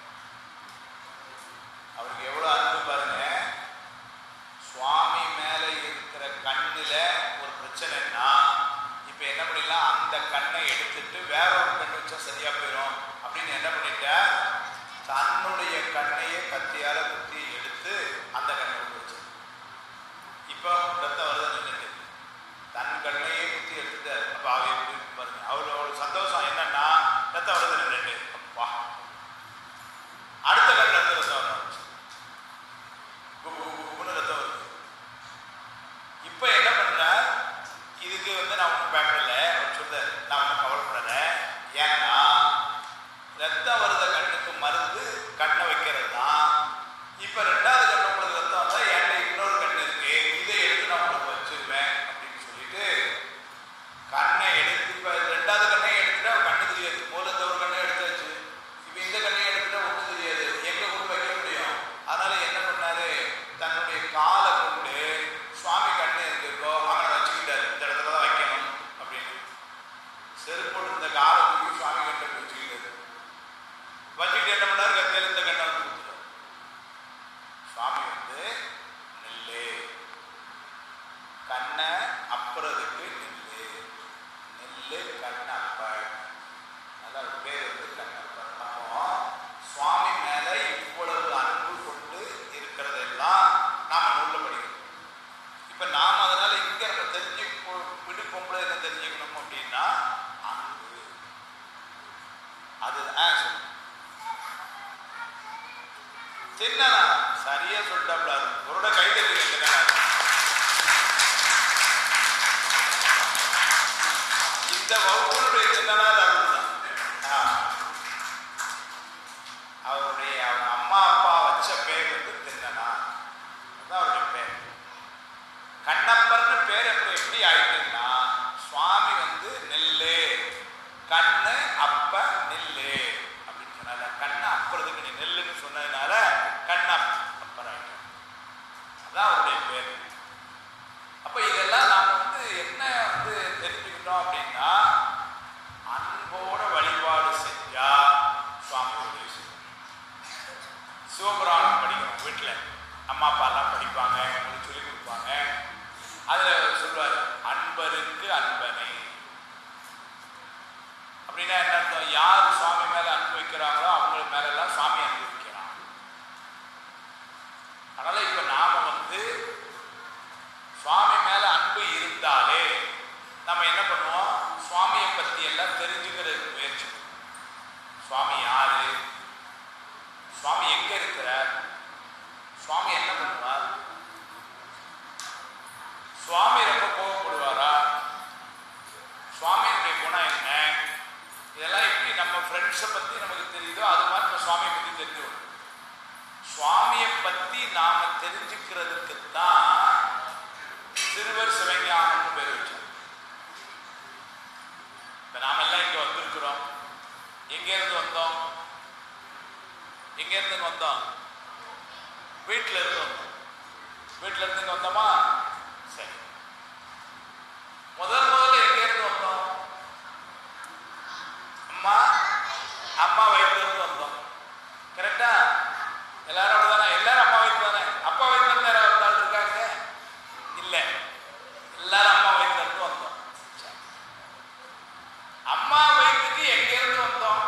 அவருக்கு எவ்வளோ அன்பு பாருங்க சுவாமி மேல இருக்கிற கண்ணுல ஒரு பிரச்சனைன்னா இப்ப என்ன பண்ணிடலாம் அந்த கண்ணை எடுத்துட்டு வேற ஒரு கண் வச்சா சரியா போயிடும் அப்படின்னு என்ன பண்ணிட்டார் தன்னுடைய கண்ணையே கத்தியால குத்தி எடுத்து அந்த கண்ணை விட்டு வச்சு இப்போ ரத்தம் வருது நின்றுட்டு தன் கண்ணையே குத்தி எடுத்துட்டார் அப்ப அவ எப்படி இருக்கு பாருங்க அவ்வளோ அவ்வளோ சந்தோஷம் என்னன்னா ரத்தம் வருது நின்றுட்டு அப்பா அடுத்த கண் ரத்த ரத்தம் வர ஆரம்பிச்சு. குபு குபு குபுன்னு ரத்தம் வருது இப்போ என்ன பண்றார் இதுக்கு வந்து நான் ஒன்றும் பயப்படல அவர் சொல்றாரு நான் ஒன்றும் கவலைப்படல ஏன்னா ரத்தம் வருத கண்ணுக்கு மருந்து கண்ணை வைக்கிறது தான் இப்போ ரெண்டாவது கண்ணு உங்களுக்கு ரத்தம் வந்தால் என்கிட்ட இன்னொரு கண்ணு இருக்கு இதை எடுத்து நான் உங்களுக்கு செருப்பு போட்டு இந்த காலை தூக்கி சுவாமி கட்ட வச்சுக்கிட்டு வச்சுக்கிட்டு என்ன பண்ணாரு கத்தியில இந்த கண்ணை வந்து கொடுத்துட்டாரு சுவாமி வந்து நெல்லு கண்ணை அப்புறதுக்கு நெல்லு நெல்லு கண்ணை அப்ப நல்லா ஒரு பேர் வந்து கண்ணப்பன் அப்போ சுவாமி மேல இவ்வளவு அன்பு கொண்டு இருக்கிறதெல்லாம் நாம நூல்ல படிக்கிறோம் இப்ப நாம அதனால இங்க நம்ம தெரிஞ்சு விடு பொம்பளை என்ன தெரிஞ்சுக்கணும் அப்படின்னா அன்பு அது ஆ, சொல்லு. தின்னனா சரியா சொல்லிட்டாப்ல அவரோட கை தட்டி தின்னனா இந்த வகுப்பினுடைய தின்னனார் அருள்தான் ஆ. அவருடைய அவங்க அம்மா அப்பா வச்ச பேர் வந்து தின்னனா அதான் அவருடைய பேர் கண்ணப்பர்னு பேர் எப்படி எப்படி ஆயிட்டுன்னா சுவாமி வந்து நெல்லு கண்ணு அப்ப நெல்லு அப்படின்னு சொன்னால கண்ணு அப்புறதுக்கு நீ நெல்லுன்னு சொன்னதுனால கண்ணு அப்பர் ஆயிட்டு அதான் அவருடைய பேர் அப்ப இதெல்லாம் நாம வந்து என்ன வந்து தெரிஞ்சுக்கிட்டோம் அப்படின்னா அன்போட வழிபாடு செஞ்சா சுவாமி உதவி செய்யும் சிவபுராணம் படிக்கிறோம் வீட்டில் அம்மா அப்பா எல்லாம் படிப்பாங்க உங்களுக்கு சொல்லி கொடுப்பாங்க அதில் சொல்லுவார் அன்பருக்கு அன்பனே அப்படின்னா என்ன அர்த்தம் யார் சுவாமி மேல அன்பு வைக்கிறாங்களோ அவங்க மேல எல்லாம் சுவாமி அன்பு வைக்கிறான் அதனால இப்ப நாம வந்து சுவாமி மேல அன்பு இருந்தாலே நம்ம என்ன பண்ணுவோம் சுவாமியை பத்தி எல்லாம் தெரிஞ்சுக்கிறதுக்கு முயற்சி பண்ணுவோம். சுவாமி யாரு சுவாமி எங்க இருக்கிறார் சுவாமி என்ன பண்ணுவார் சுவாமி ரொம்ப கோபப்படுவாரா சுவாமியினுடைய குணம் என்ன இதெல்லாம் எப்படி நம்ம ஃப்ரெண்ட்ஸை பத்தி நமக்கு தெரியுதோ அது மாதிரி நம்ம சுவாமியை பத்தி தெரிஞ்சுக்கணும் சுவாமியை பத்தி நாம தெரிஞ்சுக்கிறதுக்கு தான் சிறுவர் சிவஞானம்னு பேர் வச்சோம் இப்ப நாம எல்லாம் இங்க வந்திருக்கிறோம் எங்க இருந்து வந்தோம் எங்க இருந்து இங்க வந்தோம் வீட்டுல இருந்து வந்தோம் வீட்டுல இருந்து இங்க வந்தோமா சரி முதல் முதல்ல எங்க இருந்து வந்தோம் அம்மா அம்மா வயிற்றுல இருந்து வந்தோம் கரெக்டா எல்லாரும் அப்படிதானே எல்லாரும் அம்மா வயிற்று தானே அப்பா வயிற்றுல இருந்து யாராவது ஒரு ஆள் இருக்காங்க இல்ல எல்லாரும் அம்மா வயிற்றுல இருந்து வந்தோம் சரி. அம்மா வயிற்றுக்கு எங்க இருந்து வந்தோம்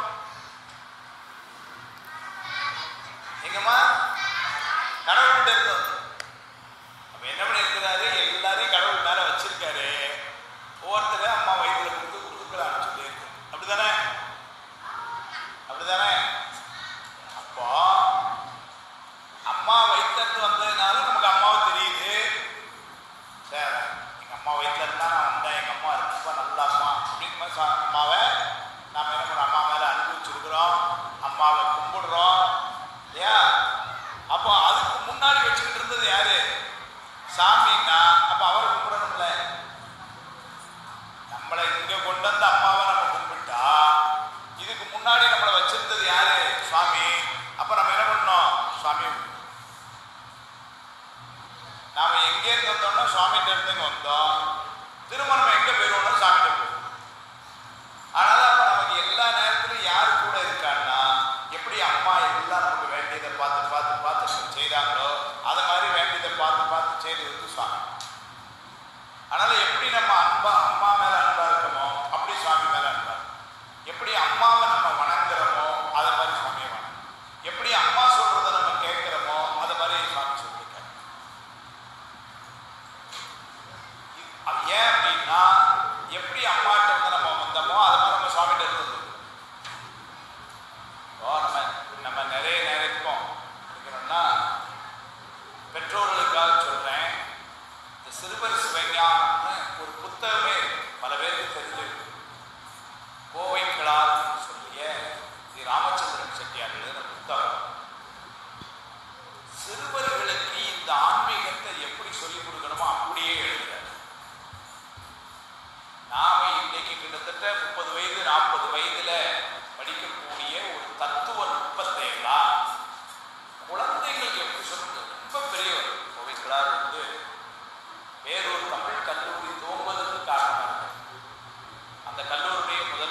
எங்கம்மா கடவுள்கிட்ட இருந்து வந்தோம் அப்ப என்ன பண்ணிருக்கிறாரு எல்லாரையும் கடவுள் மேல வச்சிருக்காரு ஒவ்வொருத்தரும் அம்மா வயிற்றுல கொடுத்து கொடுத்துக்கலாம்னு சொல்லி அப்படிதானே அப்படிதானே அப்போ அம்மா வயிற்றுல வந்ததுனால நமக்கு அம்மாவை தெரியுது சரி எங்க அம்மா வயிற்றுல இருந்தா நான் வந்தேன் எங்க அம்மா ரொம்ப நல்ல அம்மா அப்படின்னு மாதிரி சா- அம்மாவை நாம என்ன பண்றோம் அம்மா மேல அனுபவிச்சிருக்கிறோம் அம்மாவை கும்பிடுறோம் இல்லையா அப்போ அதுக்கு முன்னாடி வச்சுக்கிட்டு இருந்தது யாரு சாமின்னா அப்ப அவரை கும்பிடணும்ல நம்மளை இங்க கொண்டு வந்த அம்மாவை நம்ம கும்பிட்டா இதுக்கு முன்னாடி நம்மளை வச்சிருந்தது யாரு சுவாமி அப்ப நம்ம என்ன பண்ணோம் சுவாமி நாம எங்க இருந்து வந்தோம்னா சுவாமிகிட்ட இருந்து இங்க வந்தோம் திரும்ப நம்ம எங்க போயிருவோம்னா சாமிகிட்ட போயிருவோம் அதனால அப்ப நமக்கு எல்லா நேரத்திலும் யார் கூட இருக்கான்னா எப்படி அம்மா எல்லாம் நமக்கு வேண்டியதை பார்த்து பார்த்து பார்த்து நம்ம செய்றாங்களோ அது மாதிரி வேண்டியதை பார்த்து பார்த்து செய்து வந்து சுவாமி அதனால எப்படி நம்ம அன்பா அம்மா மேல அன்பா இருக்கமோ அப்படி சுவாமி மேல அன்பா இருக்கணும். எப்படி அம்மாவை நம்ம வணங்குறோமோ அதை மாதிரி சுவாமியை வணங்கணும் எப்படி அம்மா சொல்றதை நம்ம கேட்கிறோமோ அதை மாதிரி சுவாமி சொல்லியிருக்காரு இது- அது ஏன் அப்படின்னா எப்படி அம்மாட்ட இருந்து நம்ம வந்தோமோ அது மாதிரி நம்ம சுவாமிகிட்ட இருந்து வந்திருக்கோம். இப்போ நம்ம நம்ம நிறைய நேரம் இருக்கோம் இருக்கணும்னா பெற்றோர்களுக்காக சொல்றேன் இந்த சிறுவர் சிவஞானம்னு ஒரு புத்தகமே இருக்கு. பல பேருக்கு தெரிஞ்சிருக்கு கோவை கிளார்னு சொல்லிய ஸ்ரீ ராமச்சந்திரன் செட்டியார் எழுதின புத்தகம் சிறுவர்களுக்கு இந்த ஆன்மீகத்தை எப்படி சொல்லிக் கொடுக்கணுமோ அப்படியே எழுதுறாரு நாம இன்னைக்கு கிட்டத்தட்ட முப்பது வயது நாற்பது வயதுல படிக்கக்கூடிய ஒரு தத்துவ நுட்பத்தை எல்லாம் குழந்தைகளுக்கு எப்படி சொல்றது ரொம்ப பெரியவர் கோவைக்கிறார் வந்து வேறொரு தமிழ் கல்லூரி துவங்குவதற்கு காரணமாக இருக்கு அந்த கல்லூரியுடைய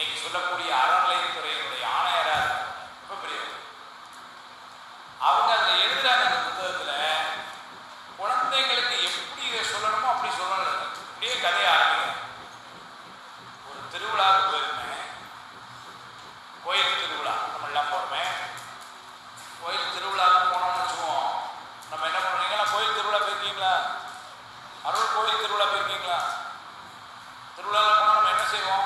இன்னைக்கு சொல்லக்கூடிய அறநிலையத்துறையினுடைய ஆணையரா இருக்காங்க. ரொம்ப பெரியவர் அவங்க அதில் எழுதுறாங்க அந்த புத்தகத்துல குழந்தைங்களுக்கு எப்படி இதை சொல்லணுமோ அப்படி சொல்லணும் அப்படியே கதையை ஆரம்பிக்கிறேன் ஒரு திருவிழாவுக்கு போயிருந்தேன் கோயில் திருவிழா நம்ம எல்லாம் போகிறோமே கோயில் திருவிழாவுக்கு போனோம்னு வச்சுக்குவோம் நம்ம என்ன பண்ணுறீங்களா கோயில் திருவிழா போயிருக்கீங்களா அருள் கோயில் திருவிழா போயிருக்கீங்களா திருவிழாவில் போனால் நம்ம என்ன செய்வோம்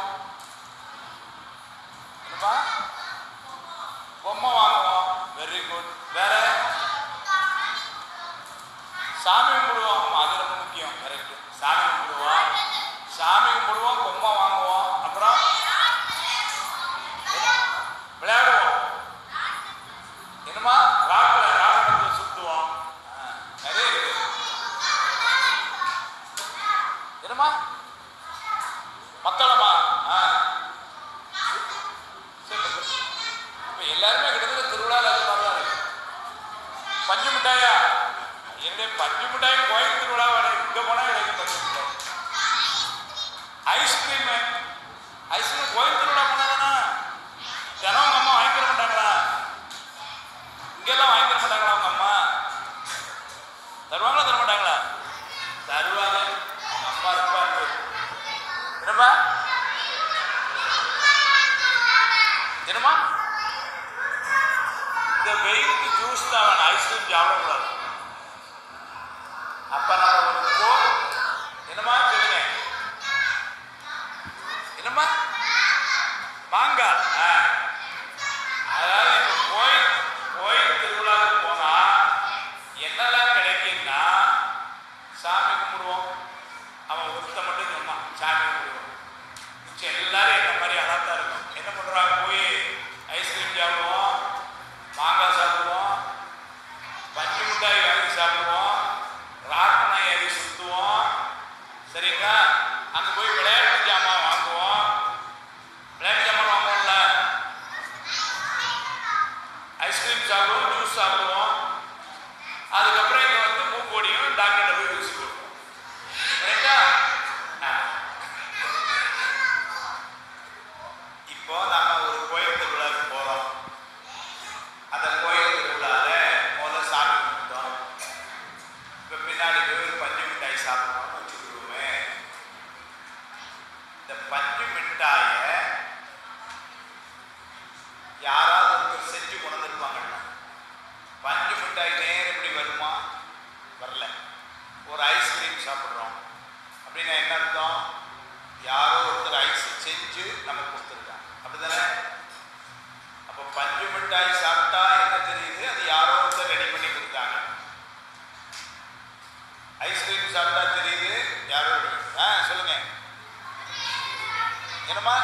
என்னப்பா பொம்மை வாங்குவோம் வெரி குட் வேற சாமி கும்பிடுவோம் ஆமா, அது ரொம்ப முக்கியம் கரெக்ட் சாமி கும்பிடுவோம் சாமி கும்பிடுவோம் பொம்மை வாங்குவோம் அப்புறம் விளையாடுவோம் என்னமா ராட்டில் ராட்டினத்தில் சுத்துவோம் ஆ, நிறைய இருக்கு என்னமா மத்தளமா ஆ சரி இப்போ எல்லாருமே கிட்டத்தட்ட திருவிழாவில் அது மாதிரி தான் இருக்கு பஞ்சு மிட்டாயா என்னுடைய பஞ்சு மிட்டாய் கோயில் திருவிழா வேணும் இங்கே போனால் கிடைக்கும் பஞ்சு மிட்டாய் ஐஸ்கிரீம் ஐஸ்கிரீம் கோயில் திருவிழா போனால் தானே தினம் உங்கள் அம்மா வாங்கி தர மாட்டாங்களா இங்கெல்லாம் வாங்கி தர மாட்டாங்களா உங்க அம்மா தருவாங்களா தர மாட்டாங்களா தருவாங்க உங்க அம்மா ரொம்ப அன்பு என்னப்பா என்னம்மா இந்த வெயிலுக்கு ஜூஸ் தான் வேணும் ஐஸ்கிரீம் சாப்பிடக்கூடாது அப்ப நான் ஒரு கோ என்னம்மா சொல்லுங்க என்னம்மா மாங்காய் ஆ. அதாவது இப்போ கோயில் கோயில் திருவிழாவுக்கு போனா என்னெல்லாம் கிடைக்கும்னா சாமி கும்பிடுவோம் அவன் ஒருத்த மட்டும் சொன்னான் சாமி கும்பிடுவோம் மிச்சம் எல்லாரும் என்ன மாதிரி அழகா இருக்கும் என்ன பண்றாங்க போய் ஐஸ்கிரீம் சாப்பிடுவோம் மாங்காய் சாப்பிடுவோம் பஞ்சு மிட்டாய் வாங்கி சாப்பிடுவோம் ராட்டனை ஏறி சுத்துவோம் சரிங்களா அங்க போய் விளையாட்டு ஜாமான் வாங்குவோம் விளையாட்டு ஜாமான் வாங்குவோம்ல ஐஸ்கிரீம் சாப்பிடுவோம் ஜூஸ் சாப்பிடுவோம் அதுக்கப்புறம் இங்க வந்து மூக்கோடியும் டாக்டர்கிட்ட போய் ஊசி போடுவோம் கரெக்டா ஆ. இப்போ நாம ஒரு கோயில் திருவிழாவுக்கு போறோம் அந்த கோயில் திருவிழால முதல்ல சாமி கும்பிட்டோம் இப்ப பின்னாடி போய் ஒரு பஞ்சு மிட்டாய் சாப்பிடணும்னு வச்சுக்கிடுவோமே இந்த பஞ்சு மிட்டாய யாராவது ஒருத்தர் செஞ்சு கொண்டு வந்திருப்பாங்கல்ல பஞ்சு மிட்டாய் நேரம் எப்படி வருமா வரல ஒரு ஐஸ்கிரீம் சாப்பிட்றோம் அப்படின்னா என்ன அர்த்தம் யாரோ ஒருத்தர் ஐஸ் செஞ்சு நமக்கு கொடுத்துருக்காங்க அப்படிதானே அப்போ பஞ்சு மிட்டாய் சாப்பிட்டா என்ன தெரியுது அது யாரோ ஒருத்தர் ரெடி பண்ணி கொடுத்தாங்க ஐஸ்கிரீம் சாப்பிட்டா தெரியுது யாரோ ready பண்ணி- ஆ சொல்லுங்க என்னம்மா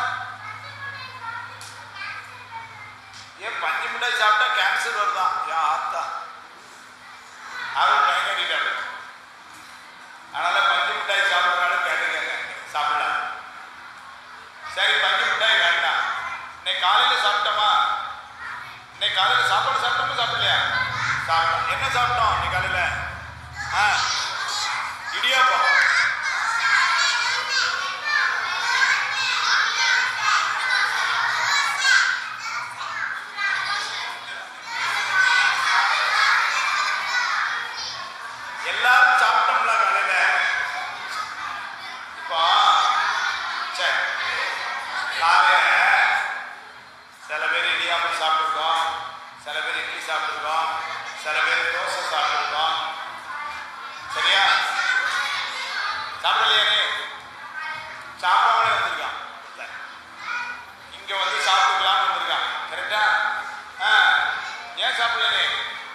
ஏன் பஞ்சு மிட்டாய் சாப்பிட்டா கேன்சர் வருதான் ஏன் ஆத்தா யாரும் பயங்கடிட்டாங்க அதனால பஞ்சு மிட்டாய் சாப்பிட்றாலும் கேட்டுக்கங்க சாப்பிடலாம் சரி பஞ்சு மிட்டாய் வேண்டாம் இன்னைக்கு காலையில சாப்பிட்டோமா இன்னைக்கு காலையில சாப்பாடு சாப்பிட்டோமா சாப்பிடலையா சாப்பிட்டோம் என்ன சாப்பிட்டோம் இன்னைக்கு காலையில ஆ இடியாப்பம் எல்லாரும் சாப்பிட்டோம்ல காலையில இப்போ சரி காலையில சில பேர் இடியாப்பம் சாப்பிட்டுருக்கோம் சில பேர் இட்லி சாப்பிட்டுருக்கோம் சில பேர் தோசை சாப்பிட்டுருக்கோம் சரியா சாப்பிடலையா நீ சாப்பிடாமலே வந்திருக்கான் சரி. இங்க வந்து சாப்பிட்டுக்கலாம்னு வந்திருக்கான் கரெக்டா ஆ ஏன் சாப்பிடல நீ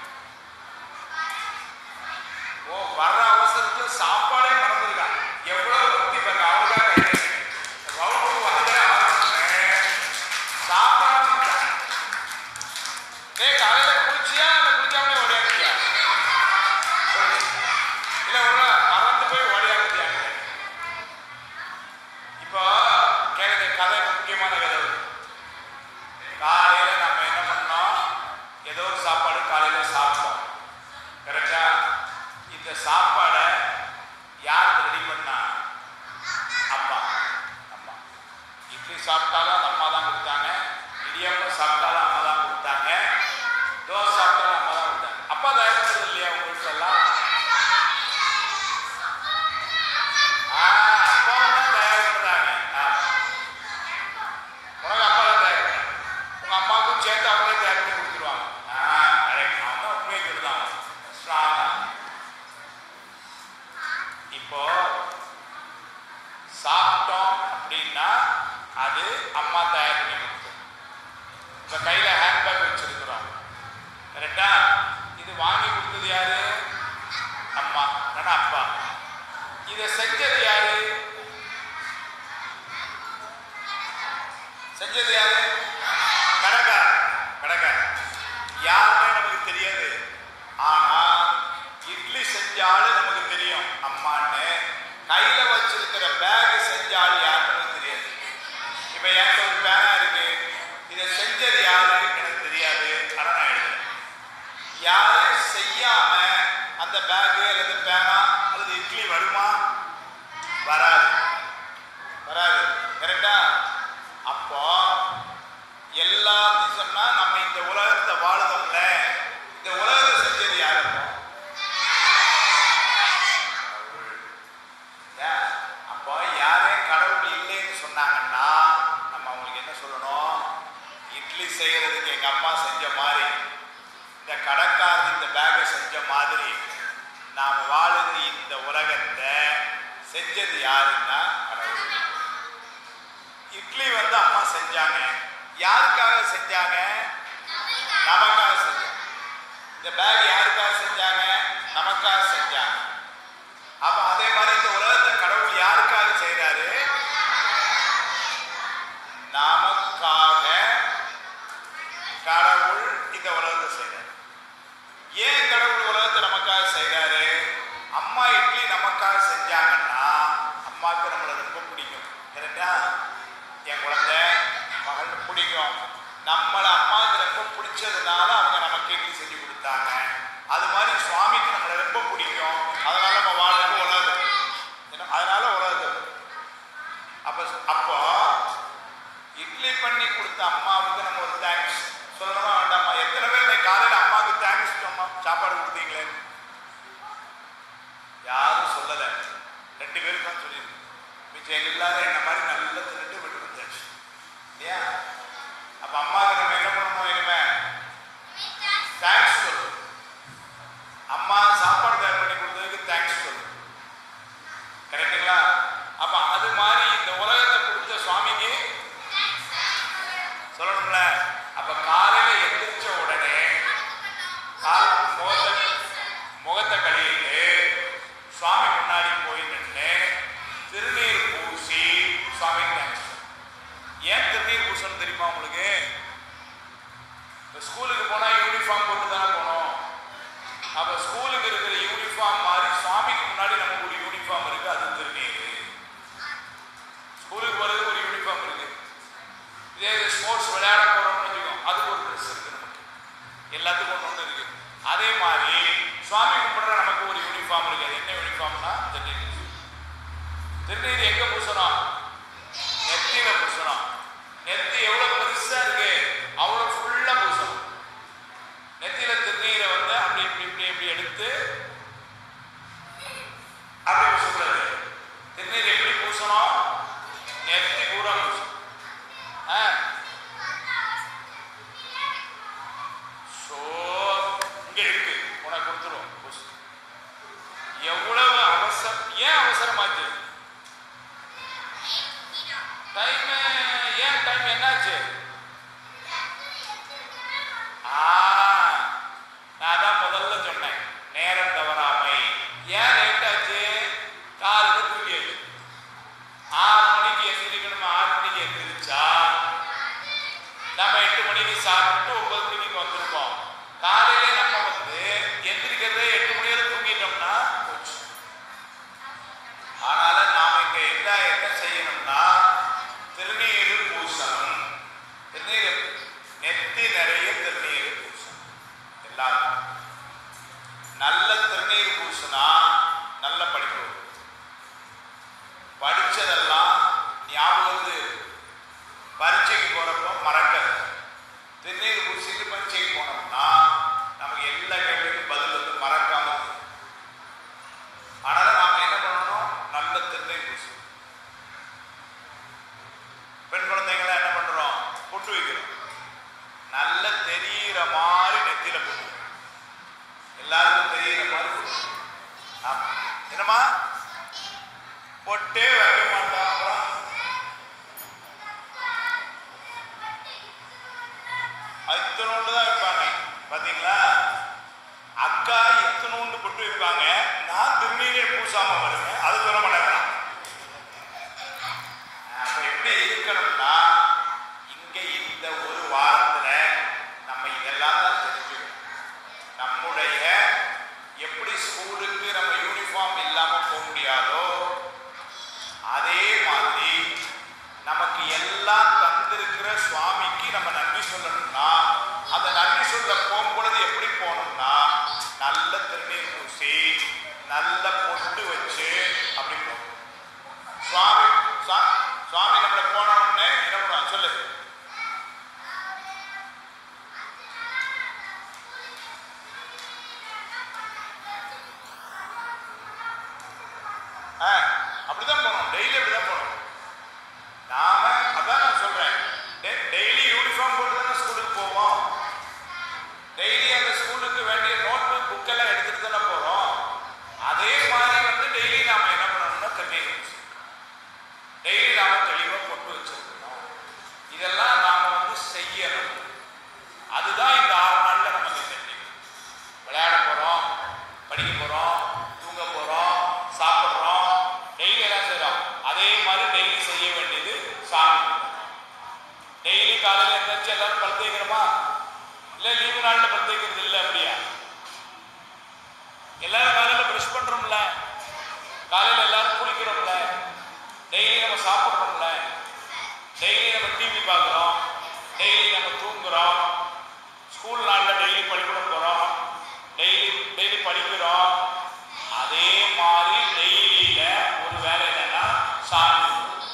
ஓ வர்ற அவசரத்துல சாப்பாடே மறந்துருக்கான் எவ்வளவு பக்தி பாருங்க அவனுக்காக கைது வகுப்பு வந்து ஆரம்பிச்சேன் சாப்பாடு விட்டான். டேய் காலையில குளிச்சியா இல்ல குளிக்காமலே ஓடியாந்துட்டியா இல்ல ஒரு நாள் மறந்து போய் ஓடியாந்துட்டியா இப்போ கேக்குது கதை முக்கியமான கதை இது. காலையில நம்ம என்ன பண்ணோம் ஏதோ ஒரு சாப்பாடு காலையில சாப்பிட்டோம் கரெக்டா இந்த சாப்பாடை யார் ரெடி பண்ணா அப்பா அம்மா இட்லி சாப்பிட்டாலும் அந்த அம்மா தான் கொடுத்தாங்க இடியாப்பம் சாப்பிட்டாலும் அம்மா தான் கொடுத்தாங்க தோசை சாப்பிட்டாலும் அம்மா தான் கொடுத்தாங்க அப்பா தயார் பண்ணது இல்லையா உங்க வீட்டுல எல்லாம் ஆ, அப்பாவும் தான் தயார் பண்றாங்க ஆமா. உனக்கு அப்பா தான் தயார் பண்றாங்க. உங்க அம்மாவுக்கும் சேர்த்து அவங்களே தயார் பண்ணி கொடுத்துருவாங்க ஆ, correct. அவன் தான் உண்மையை சொல்லுதான் ஸ்ட்ராங்கா இப்போ சாப்பிட்டோம் அப்படின்னா அது அம்மா தயார் பண்ணி கொடுக்கும் இப்ப கையில ஹேண்ட்பேக் வச்சிருக்கிறோம் கரெக்டா இது வாங்கி கொடுத்தது யாரு அம்மா இல்லைன்னா அப்பா இதை செஞ்சது யாரு செஞ்சது யாரு கடைக்காரர் கடைக்காரர் யாருமே நமக்கு தெரியாது ஆனா இட்லி செஞ்சாலும் நமக்கு தெரியும் அம்மான்னு கையில வச்சிருக்கிற பேக் செஞ்சாலும் யாருன்னு நமக்கு தெரியாது இப்ப என்கிட்ட ஒரு பேனா இருக்கு இதை செஞ்சது யாரு எனக்கு தெரியாது ஆனா நான் எழுதுறேன் யாரு செய்யாம அந்த பேக் அல்லது பேனா அல்லது இட்லி வருமா வராது வராது கரெக்டா அப்போ எல்லாத்தையும் சொன்னா நம்ம இந்த உலகத்தை வாழுதோம்ல இந்த உலகத்தை செஞ்சது யாரு அப்போ? ஏன்? அப்போ யாரே கடவுள் இல்லைன்னு சொன்னாங்கன்னா நம்ம அவங்களுக்கு என்ன சொல்லணும் இட்லி செய்யறதுக்கு எங்க அம்மா செஞ்ச மாதிரி இந்த கடைக்காரர் இந்த பேக்கை செஞ்ச மாதிரி நாம் வாழுது இந்த உலகத்தை செஞ்சது யாருன்னா கடவுள் இட்லி வந்து அம்மா செஞ்சாங்க யாருக்காக செஞ்சாங்க நமக்காக செஞ்சாங்க இந்த பேக் யாருக்காக செஞ்சாங்க நமக்காக செஞ்சாங்க அப்ப அதே மாதிரி இந்த உலகத்தை கடவுள் யாருக்காக செய்றாரு நமக்காக கடவுள் இந்த உலகத்தை செய்றாரு ஏன் கடவுள் உலகத்தை நமக்காக செய்றாரு அம்மா இட்லி நமக்காக செஞ்சாங்கன்னா அம்மாவுக்கு நம்மளை ரொம்ப பிடிக்கும் கரெக்டா என் குழந்தை மகள் பிடிக்கும் நம்மளை அம்மாவுக்கு ரொம்ப பிடிச்சதுனால அவங்க நமக்கு இட்லி செஞ்சு கொடுத்தாங்க அது மாதிரி சுவாமிக்கு நம்மளை ரொம்ப பிடிக்கும் அதனால நம்ம வாழ்க்கை உலகம் என்ன அதனால உலகம் அப்ப அப்போ இட்லி பண்ணி கொடுத்த அம்மாவுக்கு நம்ம ஒரு தேங்க்ஸ் சொல்லணுமா வேண்டாமா எத்தனை பேர் இன்னைக்கு காலையில அம்மாவுக்கு தேங்க்ஸ் அம்மா சாப்பாடு கொடுத்தீங்களே யாரும் சொல்லல ரெண்டு பேரும் தான் சொல்லியிருக்கு மிச்சம் எல்லாரும் என்ன மாதிரி நல்லா தின்னுட்டு விட்டு வந்தாச்சு இல்லையா அப்ப அம்மாவுக்கு நம்ம என்ன பண்ணணும் இனிமே தேங்க்ஸ் சொல்லு அம்மா சாப்பாடு தயார் பண்ணி கொடுத்ததுக்கு தேங்க்ஸ் சொல்லு கரெக்டுங்களா அப்ப அது மாதிரி இந்த உலகத்தை கொடுத்த சுவாமிக்கு சொல்லணும்ல அப்ப காலையில எந்திரிச்ச உடனே கால் முகத்தை முகத்தை கழுவிட்டு சுவாமி முன்னாடி போய் நின்று திருநீர் பூசி சுவாமி தேங்க்ஸ் ஏன் திருநீர் பூசணும் தெரியுமா உங்களுக்கு இப்ப ஸ்கூலுக்கு போனா யூனிஃபார்ம் போட்டு தானே போனோம் அப்ப ஸ்கூலுக்கு இருக்கிற யூனிஃபார்ம் மாதிரி சுவாமிக்கு முன்னாடி நமக்கு ஒரு யூனிஃபார்ம் இருக்கு அது திருநீர் ஸ்கூலுக்கு போறதுக்கு ஒரு யூனிஃபார்ம் இருக்கு இதே ஸ்போர்ட்ஸ் விளையாட போறோம்னு வச்சுக்கோ அதுக்கு ஒரு ட்ரெஸ் இருக்கு நமக்கு எல்லாத்துக்கும் ஒன்று ஒன்று இருக்கு அதே மாதிரி சுவாமி கும்பிடுற நமக்கு ஒரு யூனிஃபார்ம் இருக்கு அது என்ன யூனிஃபார்ம்னா திருநீர் திருநீர் எங்க பூசணும் நெத்தியில பூசணும் நெத்தி எவ்வளவு பெருசா இருக்கு அவ்வளவு ஃபுல்லா பூசணும் நெத்தியில திருநீரை வந்து அப்படி இப்படி இப்படி இப்படி எடுத்து அப்படி பூசக்கூடாது திருநீர் எப்படி பூசணும் நெத்தி பூரா பூசணும் ஆ ஸோ இங்க இருக்கு உனக்கு கொடுத்துருவோம் பூசு எவ்வளவு அவசரம் ஏன் அவசரமாச்சு டைம் ஏன் டைம் என்னாச்சு ஆ நான் தான் முதல்ல சொன்னேன் நேரம் தவறாமை ஏன் லேட் ஆச்சு காலையில் தூங்கியாச்சு ஆறு மணிக்கு எந்திரிக்கணும் ஆறு மணிக்கு எந்திரிச்சா நம்ம எட்டு மணிக்கு சாப்பிட்டு ஒன்பது மணிக்கு வந்திருப்போம் காலையில நம்ம வந்து எந்திரிக்கிறதே எட்டு மணி வரை தூங்கிட்டோம்னா போச்சு அதனால நாம இங்க என்ன என்ன செய்யணும்னா திருநீர் பூசணும் திருநீர் நெத்தி நிறைய திருநீர் பூசணும் எல்லாரும் நல்ல திருநீர் பூசினா நல்ல படிப்பு வரும். படிச்சதெல்லாம் ஞாபகத்து தெரியிற மாதிரி நெத்தியில போட்டு எல்லாருக்கும் தெரியிற மாதிரி போட்டு. ஆமா. என்னம்மா பொட்டே வைக்க மாட்டான் அப்புறம் இத்தனோண்டு தான் வைப்பாங்க பாத்தீங்களா அக்கா இத்தனோண்டு பொட்டு வைப்பாங்க நான் திருநீரே பூசாம வருவேன் அது சொல்ல மாட்டேங்கிறான் அப்ப எப்படி இருக்கணும்னா இங்க இந்த ஒரு வாரத்துல நம்ம இதெல்லாம் தான் தெரிஞ்சுக்கணும் நம்முடைய எப்படி ஸ்கூலுக்கு நம்ம யூனிஃபார்ம் இல்லாம போக முடியாதோ அதே மாதிரி நமக்கு எல்லாம் தந்திருக்கிற சுவாமிக்கு நம்ம நன்றி சொல்லணும்னா அந்த நன்றி சொல்ல போகும்பொழுது எப்படி போகணும்னா நல்ல திருநீர் பூசி நல்ல பொட்டு வச்சு அப்படி போகணும் சுவாமி சுவா- சுவாமி நம்மளை போன உடனே என்ன பண்ணுவாங்க சொல்லு ஆ, அப்படிதான் போகணும் டெய்லி அப்படிதான் போகணும் நாம அதான் நான் சொல்றேன் டெய்லி யூனிஃபார்ம் போட்டு தானே ஸ்கூலுக்கு போவோம் டெய்லி அந்த ஸ்கூலுக்கு வேண்டிய நோட்டு புக்கெல்லாம் எடுத்துட்டு தானே போறோம் அதே மாதிரி வந்து டெய்லி நாம என்ன பண்ணணும்னா தண்ணீர் வச்சு டெய்லி நாம தெளிவா பொட்டு வச்சிருக்கணும் இதெல்லாம் நாம வந்து செய்யணும் அதுதான் இந்த ஆறு நாள்ல நமக்கு தெரியும் விளையாட போறோம் படிக்க போறோம் தூங்க போறோம் சாப்பிடுறோம் டெய்லி எல்லாம் செய்றோம் அதே மாதிரி டெய்லி செய்ய வேண்டியது சாமி டெய்லி காலையில எழுந்திரிச்சு எல்லாரும் பல் தேய்க்கிறோமா இல்ல லீவு நாள்ல பல் தேய்க்கிறது இல்ல அப்படியா எல்லாரும் காலையில பிரஷ் பண்றோம்ல காலையில எல்லாரும் குளிக்கிறோம்ல டெய்லி நம்ம சாப்பிடுறோம்ல டெய்லி நம்ம டிவி பார்க்குறோம் டெய்லி நம்ம தூங்குறோம் ஸ்கூல் நாளில் டெய்லி பள்ளிக்கூடம் போகிறோம் டெய்லி டெய்லி படிக்கிறோம் அதே மாதிரி டெய்லியில ஒரு வேலை என்னன்னா சாமி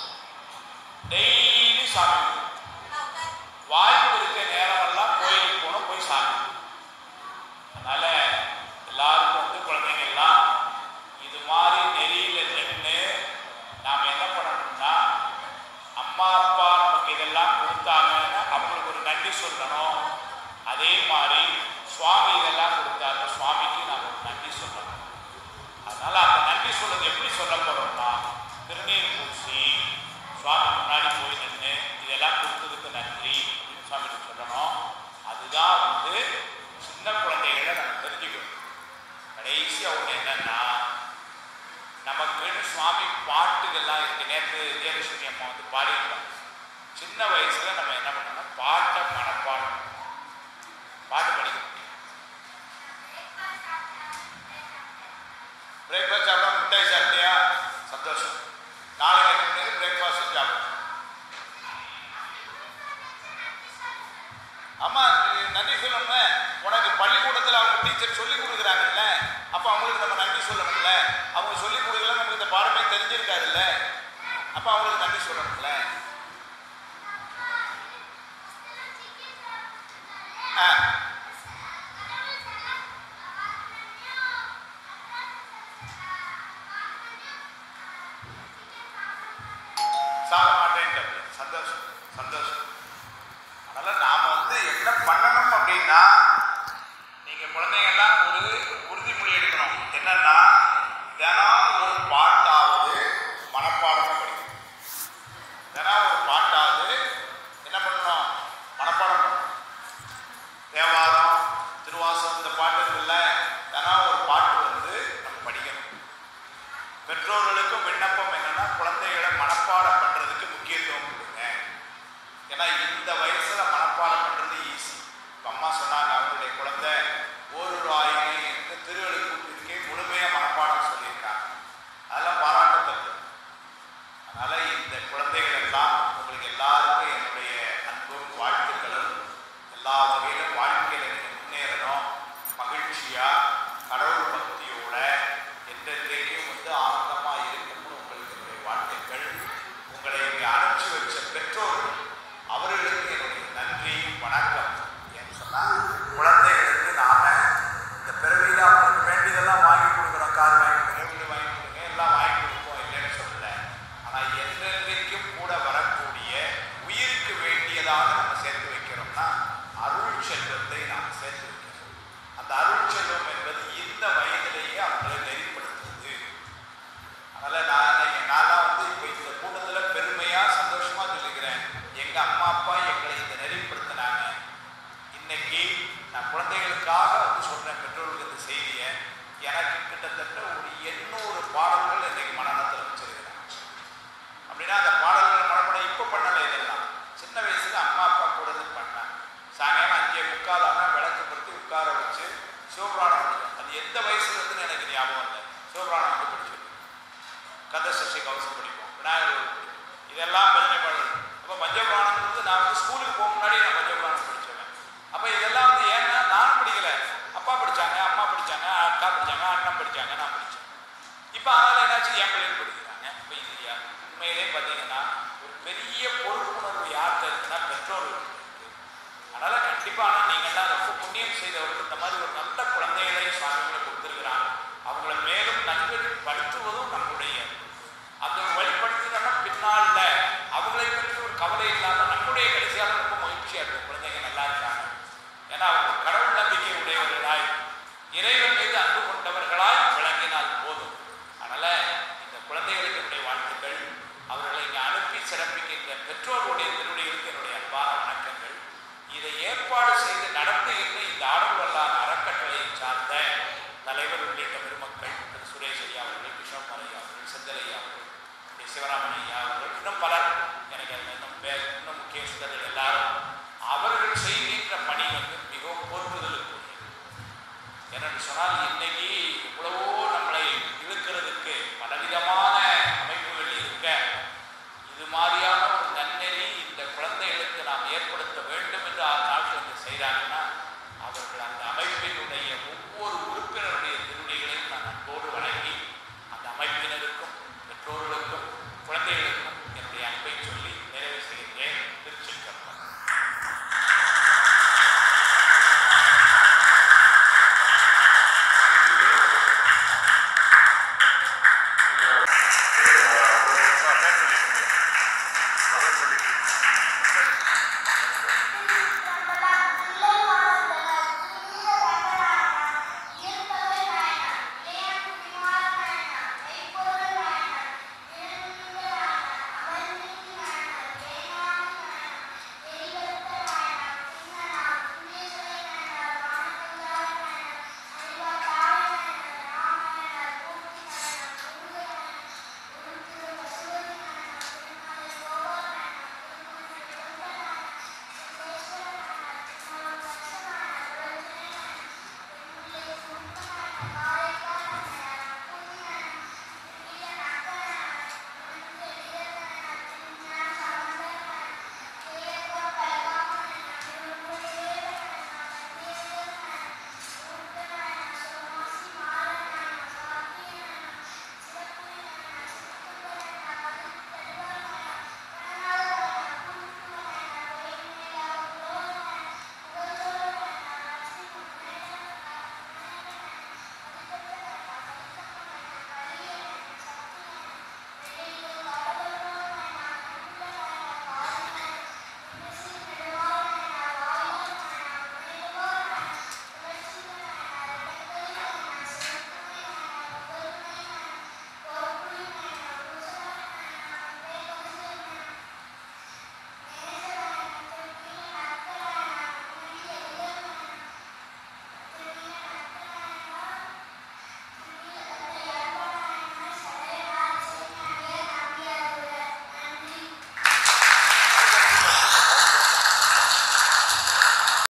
டெய்லி சாமி வாய்ப்பு இருக்க நேரமெல்லாம் கோயிலுக்கு போகணும் போய் சாமி அதனால எல்லாருக்கும் வந்து குழந்தைங்க எல்லாம் இது மாதிரி நெறியில நின்று நாம் என்ன பண்ணணும்னா அம்மா அப்பா நமக்கு இதெல்லாம் கொடுத்தாங்கன்னா அவங்களுக்கு ஒரு நன்றி சொல்லணும் அதே மாதிரி சுவாமி இதெல்லாம் கொடுத்தாங்க சுவாமிக்கு நாம் ஒரு நன்றி சொல்லணும் அதனால அந்த நன்றி சொல்றது எப்படி சொல்ல போறோம்னா திருநீர் பூசி சுவாமி முன்னாடி போய் நின்று இதெல்லாம் கொடுத்ததுக்கு நன்றி அப்படின்னு சுவாமிக்கு சொல்லணும் அதுதான் வந்து சின்ன குழந்தைகளை நம்ம தெரிஞ்சுக்கணும் கடைசியா ஒண்ணு என்னன்னா நமக்குன்னு சுவாமி பாட்டுகள்லாம் இருக்கு நேற்று விஜயலட்சுமி அம்மா வந்து பாடியிருக்காங்க சின்ன வயசுல நம்ம என்ன பண்ணோம்னா பாட்டை மனப்பாடம் பாட்டு படிக்கணும் பிரேக்ஃபாஸ்ட் சாப்பிட மிட்டாய் சாப்பிட்டியா சந்தோஷம் நாளைக்கு பிரேக்ஃபாஸ்ட் சாப்பிடும் அம்மா நீ நன்றி சொல்லணும்ல உனக்கு பள்ளிக்கூடத்தில் அவங்க டீச்சர் சொல்லி கொடுக்குறாங்கல்ல அப்போ அவங்களுக்கு நம்ம நன்றி சொல்லணும்ல அவங்க சொல்லி கொடுக்கல நமக்கு இந்த பாடமே தெரிஞ்சிருக்காதுல்ல அப்போ அவங்களுக்கு நன்றி சொல்லணும்ல ஆ சாப்பிட மாட்டேன்ட்டு சந்தோஷம் சந்தோஷம் அதனால நாம வந்து என்ன பண்ணணும் அப்படின்னா நீங்க குழந்தைங்க எல்லாம் ஒரு உறுதிமொழி எடுக்கணும் என்னன்னா தினம் ஒரு பாட்டாவது மனப்பாடமா படிக்கணும் தினம் ஒரு பாட்டாவது என்ன பண்ணணும் மனப்பாடம் பண்ணணும் தேவாரம் திருவாசகம் இந்த பாட்டு இருக்குல்ல தினம் ஒரு பாட்டு வந்து நம்ம படிக்கணும் பெற்றோர்களுக்கும் விண்ணப்பம் என்னன்னா குழந்தைகளை மனப்பாடம் பண்றதுக்கு முக்கியத்துவம் கொடுங்க ஏன்னா இந்த வயசுல மனப்பாடம் பண்றது ஈஸி அம்மா சொன்னாங்க அவங்களுடைய குழந்தை ஓரொரு ஆயிரம் என்று திருவள்ளுவருக்கே முழுமையா மனப்பாடம் சொல்லியிருக்காங்க அதெல்லாம் பாராட்டத்தக்கது அதனால இந்த குழந்தைகள் எல்லாம் உங்களுக்கு எல்லாருக்கும் என்னுடைய அன்பும் வாழ்த்துக்களும் எல்லா வகையிலும் வாழ்க்கையில நீங்க முன்னேறணும் மகிழ்ச்சியா கடவுள் பக்தியோட என்றென்றைக்கும் வந்து ஆனந்தமா இருக்கணும்னு உங்களுக்கு என்னுடைய வாழ்த்துக்கள் உங்களை இங்கே அனுப்பிச்சு வச்ச பெற்றோர்கள் அவர்களுக்கு என்னுடைய நன்றி வணக்கம் ஏன்னு சொன்னா குழந்தைகளுக்கு நாம இந்த பிறவியில அவங்களுக்கு வேண்டியதெல்லாம் வாங்கி கொடுக்குறோம் கார் வாங்கி கொடுங்க வீடு வாங்கி கொடுங்க எல்லாம் வாங்கி கொடுப்போம் இல்லைன்னு சொல்லல ஆனா என்றென்றைக்கும் கூட வரக்கூடிய உயிருக்கு வேண்டியதாக நம்ம சேர்த்து வைக்கிறோம்னா அருள் செல்வம் எங்க அம்மா அப்பா எங்களை இந்த நெறிப்படுத்தினாங்க இன்னைக்கு நான் குழந்தைகளுக்காக வந்து சொல்றேன் பெற்றோர்களுக்கு இந்த செய்தியை எனக்கு கிட்டத்தட்ட ஒரு எண்ணூறு பாடல்கள் இன்னைக்கு மனநலத்தில் வச்சிருக்கிறேன் அப்படின்னா அந்த பாடல்கள் மனப்படம் இப்போ பண்ணலை இதெல்லாம் சின்ன வயசுல அம்மா அப்பா கூட இருந்து பண்ணேன் சாயங்காலம் அஞ்சே முக்கால் ஆனால் விளக்கு படுத்தி உட்கார வச்சு சிவபுராணம் படிக்கும் அது எந்த வயசுல இருந்துன்னு எனக்கு ஞாபகம் இல்லை சிவபுராணம் வந்து படிச்சிருக்கேன் கந்த சஷ்டி கவசம் படிப்போம் விநாயகர் படிப்போம். இதெல்லாம் பஜனை பாடல் அப்போ பஞ்சபுராணம் வந்து நான் வந்து ஸ்கூலுக்கு போக முன்னாடி நான் பஞ்சபுராணம் படிச்சவன் அப்போ இதெல்லாம் வந்து ஏன்னா நான் படிக்கல அப்பா படிச்சாங்க அம்மா படிச்சாங்க அக்கா படிச்சாங்க அண்ணன் படிச்சாங்க நான் படித்தேன் இப்போ அதனால என்னாச்சு என் பிள்ளைகள் படிக்கிறாங்க இப்போ இது யா- உண்மையிலே பார்த்தீங்கன்னா ஒரு பெரிய பொறுப்புணர்வு யார்கிட்ட இருக்குன்னா பெற்றோர்களுக்கு இருக்கு. அதனால கண்டிப்பா ஆனா நீங்க எல்லாம் ரொம்ப புண்ணியம் செய்தவர்கள் இந்த மாதிரி ஒரு நல்ல குழந்தைகளை சுவாமிகளை கொடுத்திருக்கிறாங்க அவங்களை மேலும் நல்வழிப்படுத்துவதும் நம்முடைய அந்த ஒரு வழிப்படுத்தினா பின்னால அவங்களை பற்றி ஒரு கவலை இல்லாம நம்முடைய கடைசியாக ரொம்ப மகிழ்ச்சியா இருக்கும் குழந்தைங்க நல்லா இருக்காங்க ஏன்னா அவங்க கடவுள் நம்பிக்கை உடையவர்களாய் இறைவன் மீது அன்பு கொண்டவர்களாய் விளங்கினால் போதும் அதனால இந்த குழந்தைகளுக்கு என்னுடைய வாழ்த்துக்கள் அவர்களை இங்கே அனுப்பி சிறப்பிக்கின்ற பெற்றோருடைய திருவடிகளுக்கு என்னுடைய அன்பான வணக்கங்கள் இதை ஏற்பாடு செய்து நடத்துகின்ற இந்த ஆடல்வல்லான அறக்கட்டளையை சார்ந்த தலைவர் உள்ளிட்ட பெருமக்கள் திரு சுரேஷ் ஐயா அவர்கள் கிஷோர் ஐயா அவர்கள் செந்தலையா அவர்கள் திரு சிவராமன் ஐயா அவர்கள் இன்னும் பலர் எனக்கு அதுல இன்னும் பேர் இன்னும் முக்கியஸ்தர்கள் எல்லாரும் அவர்கள் செய்கின்ற பணி வந்து மிகவும் போற்றுதலுக்குரியது ஏனென்று சொன்னால் இன்னைக்கு எவ்வளவோ நம்மளை இழுக்கிறதுக்கு பலவிதமான அமைப்புகள் இருக்க இது மாதிரியான ஒரு நன்னெறி இந்த குழந்தைகளுக்கு நாம் ஏற்படுத்த வேண்டும் என்று ஆறு நாட்கள் வந்து செய்கிறாங்கன்னா அவர்கள் அந்த அமைப்பினுடைய ஒவ்வொரு உறுப்பினருடைய திருடிகளையும் நான் அன்போடு வழங்கி அந்த அமைப்பினருக்கும் பெற்றோர்களுக்கும் குழந்தைகளுக்கும் என்னுடைய அன்பை சொல்லி நிறைவு செய்கின்றேன் திருச்சிற்றம்பலம் Thank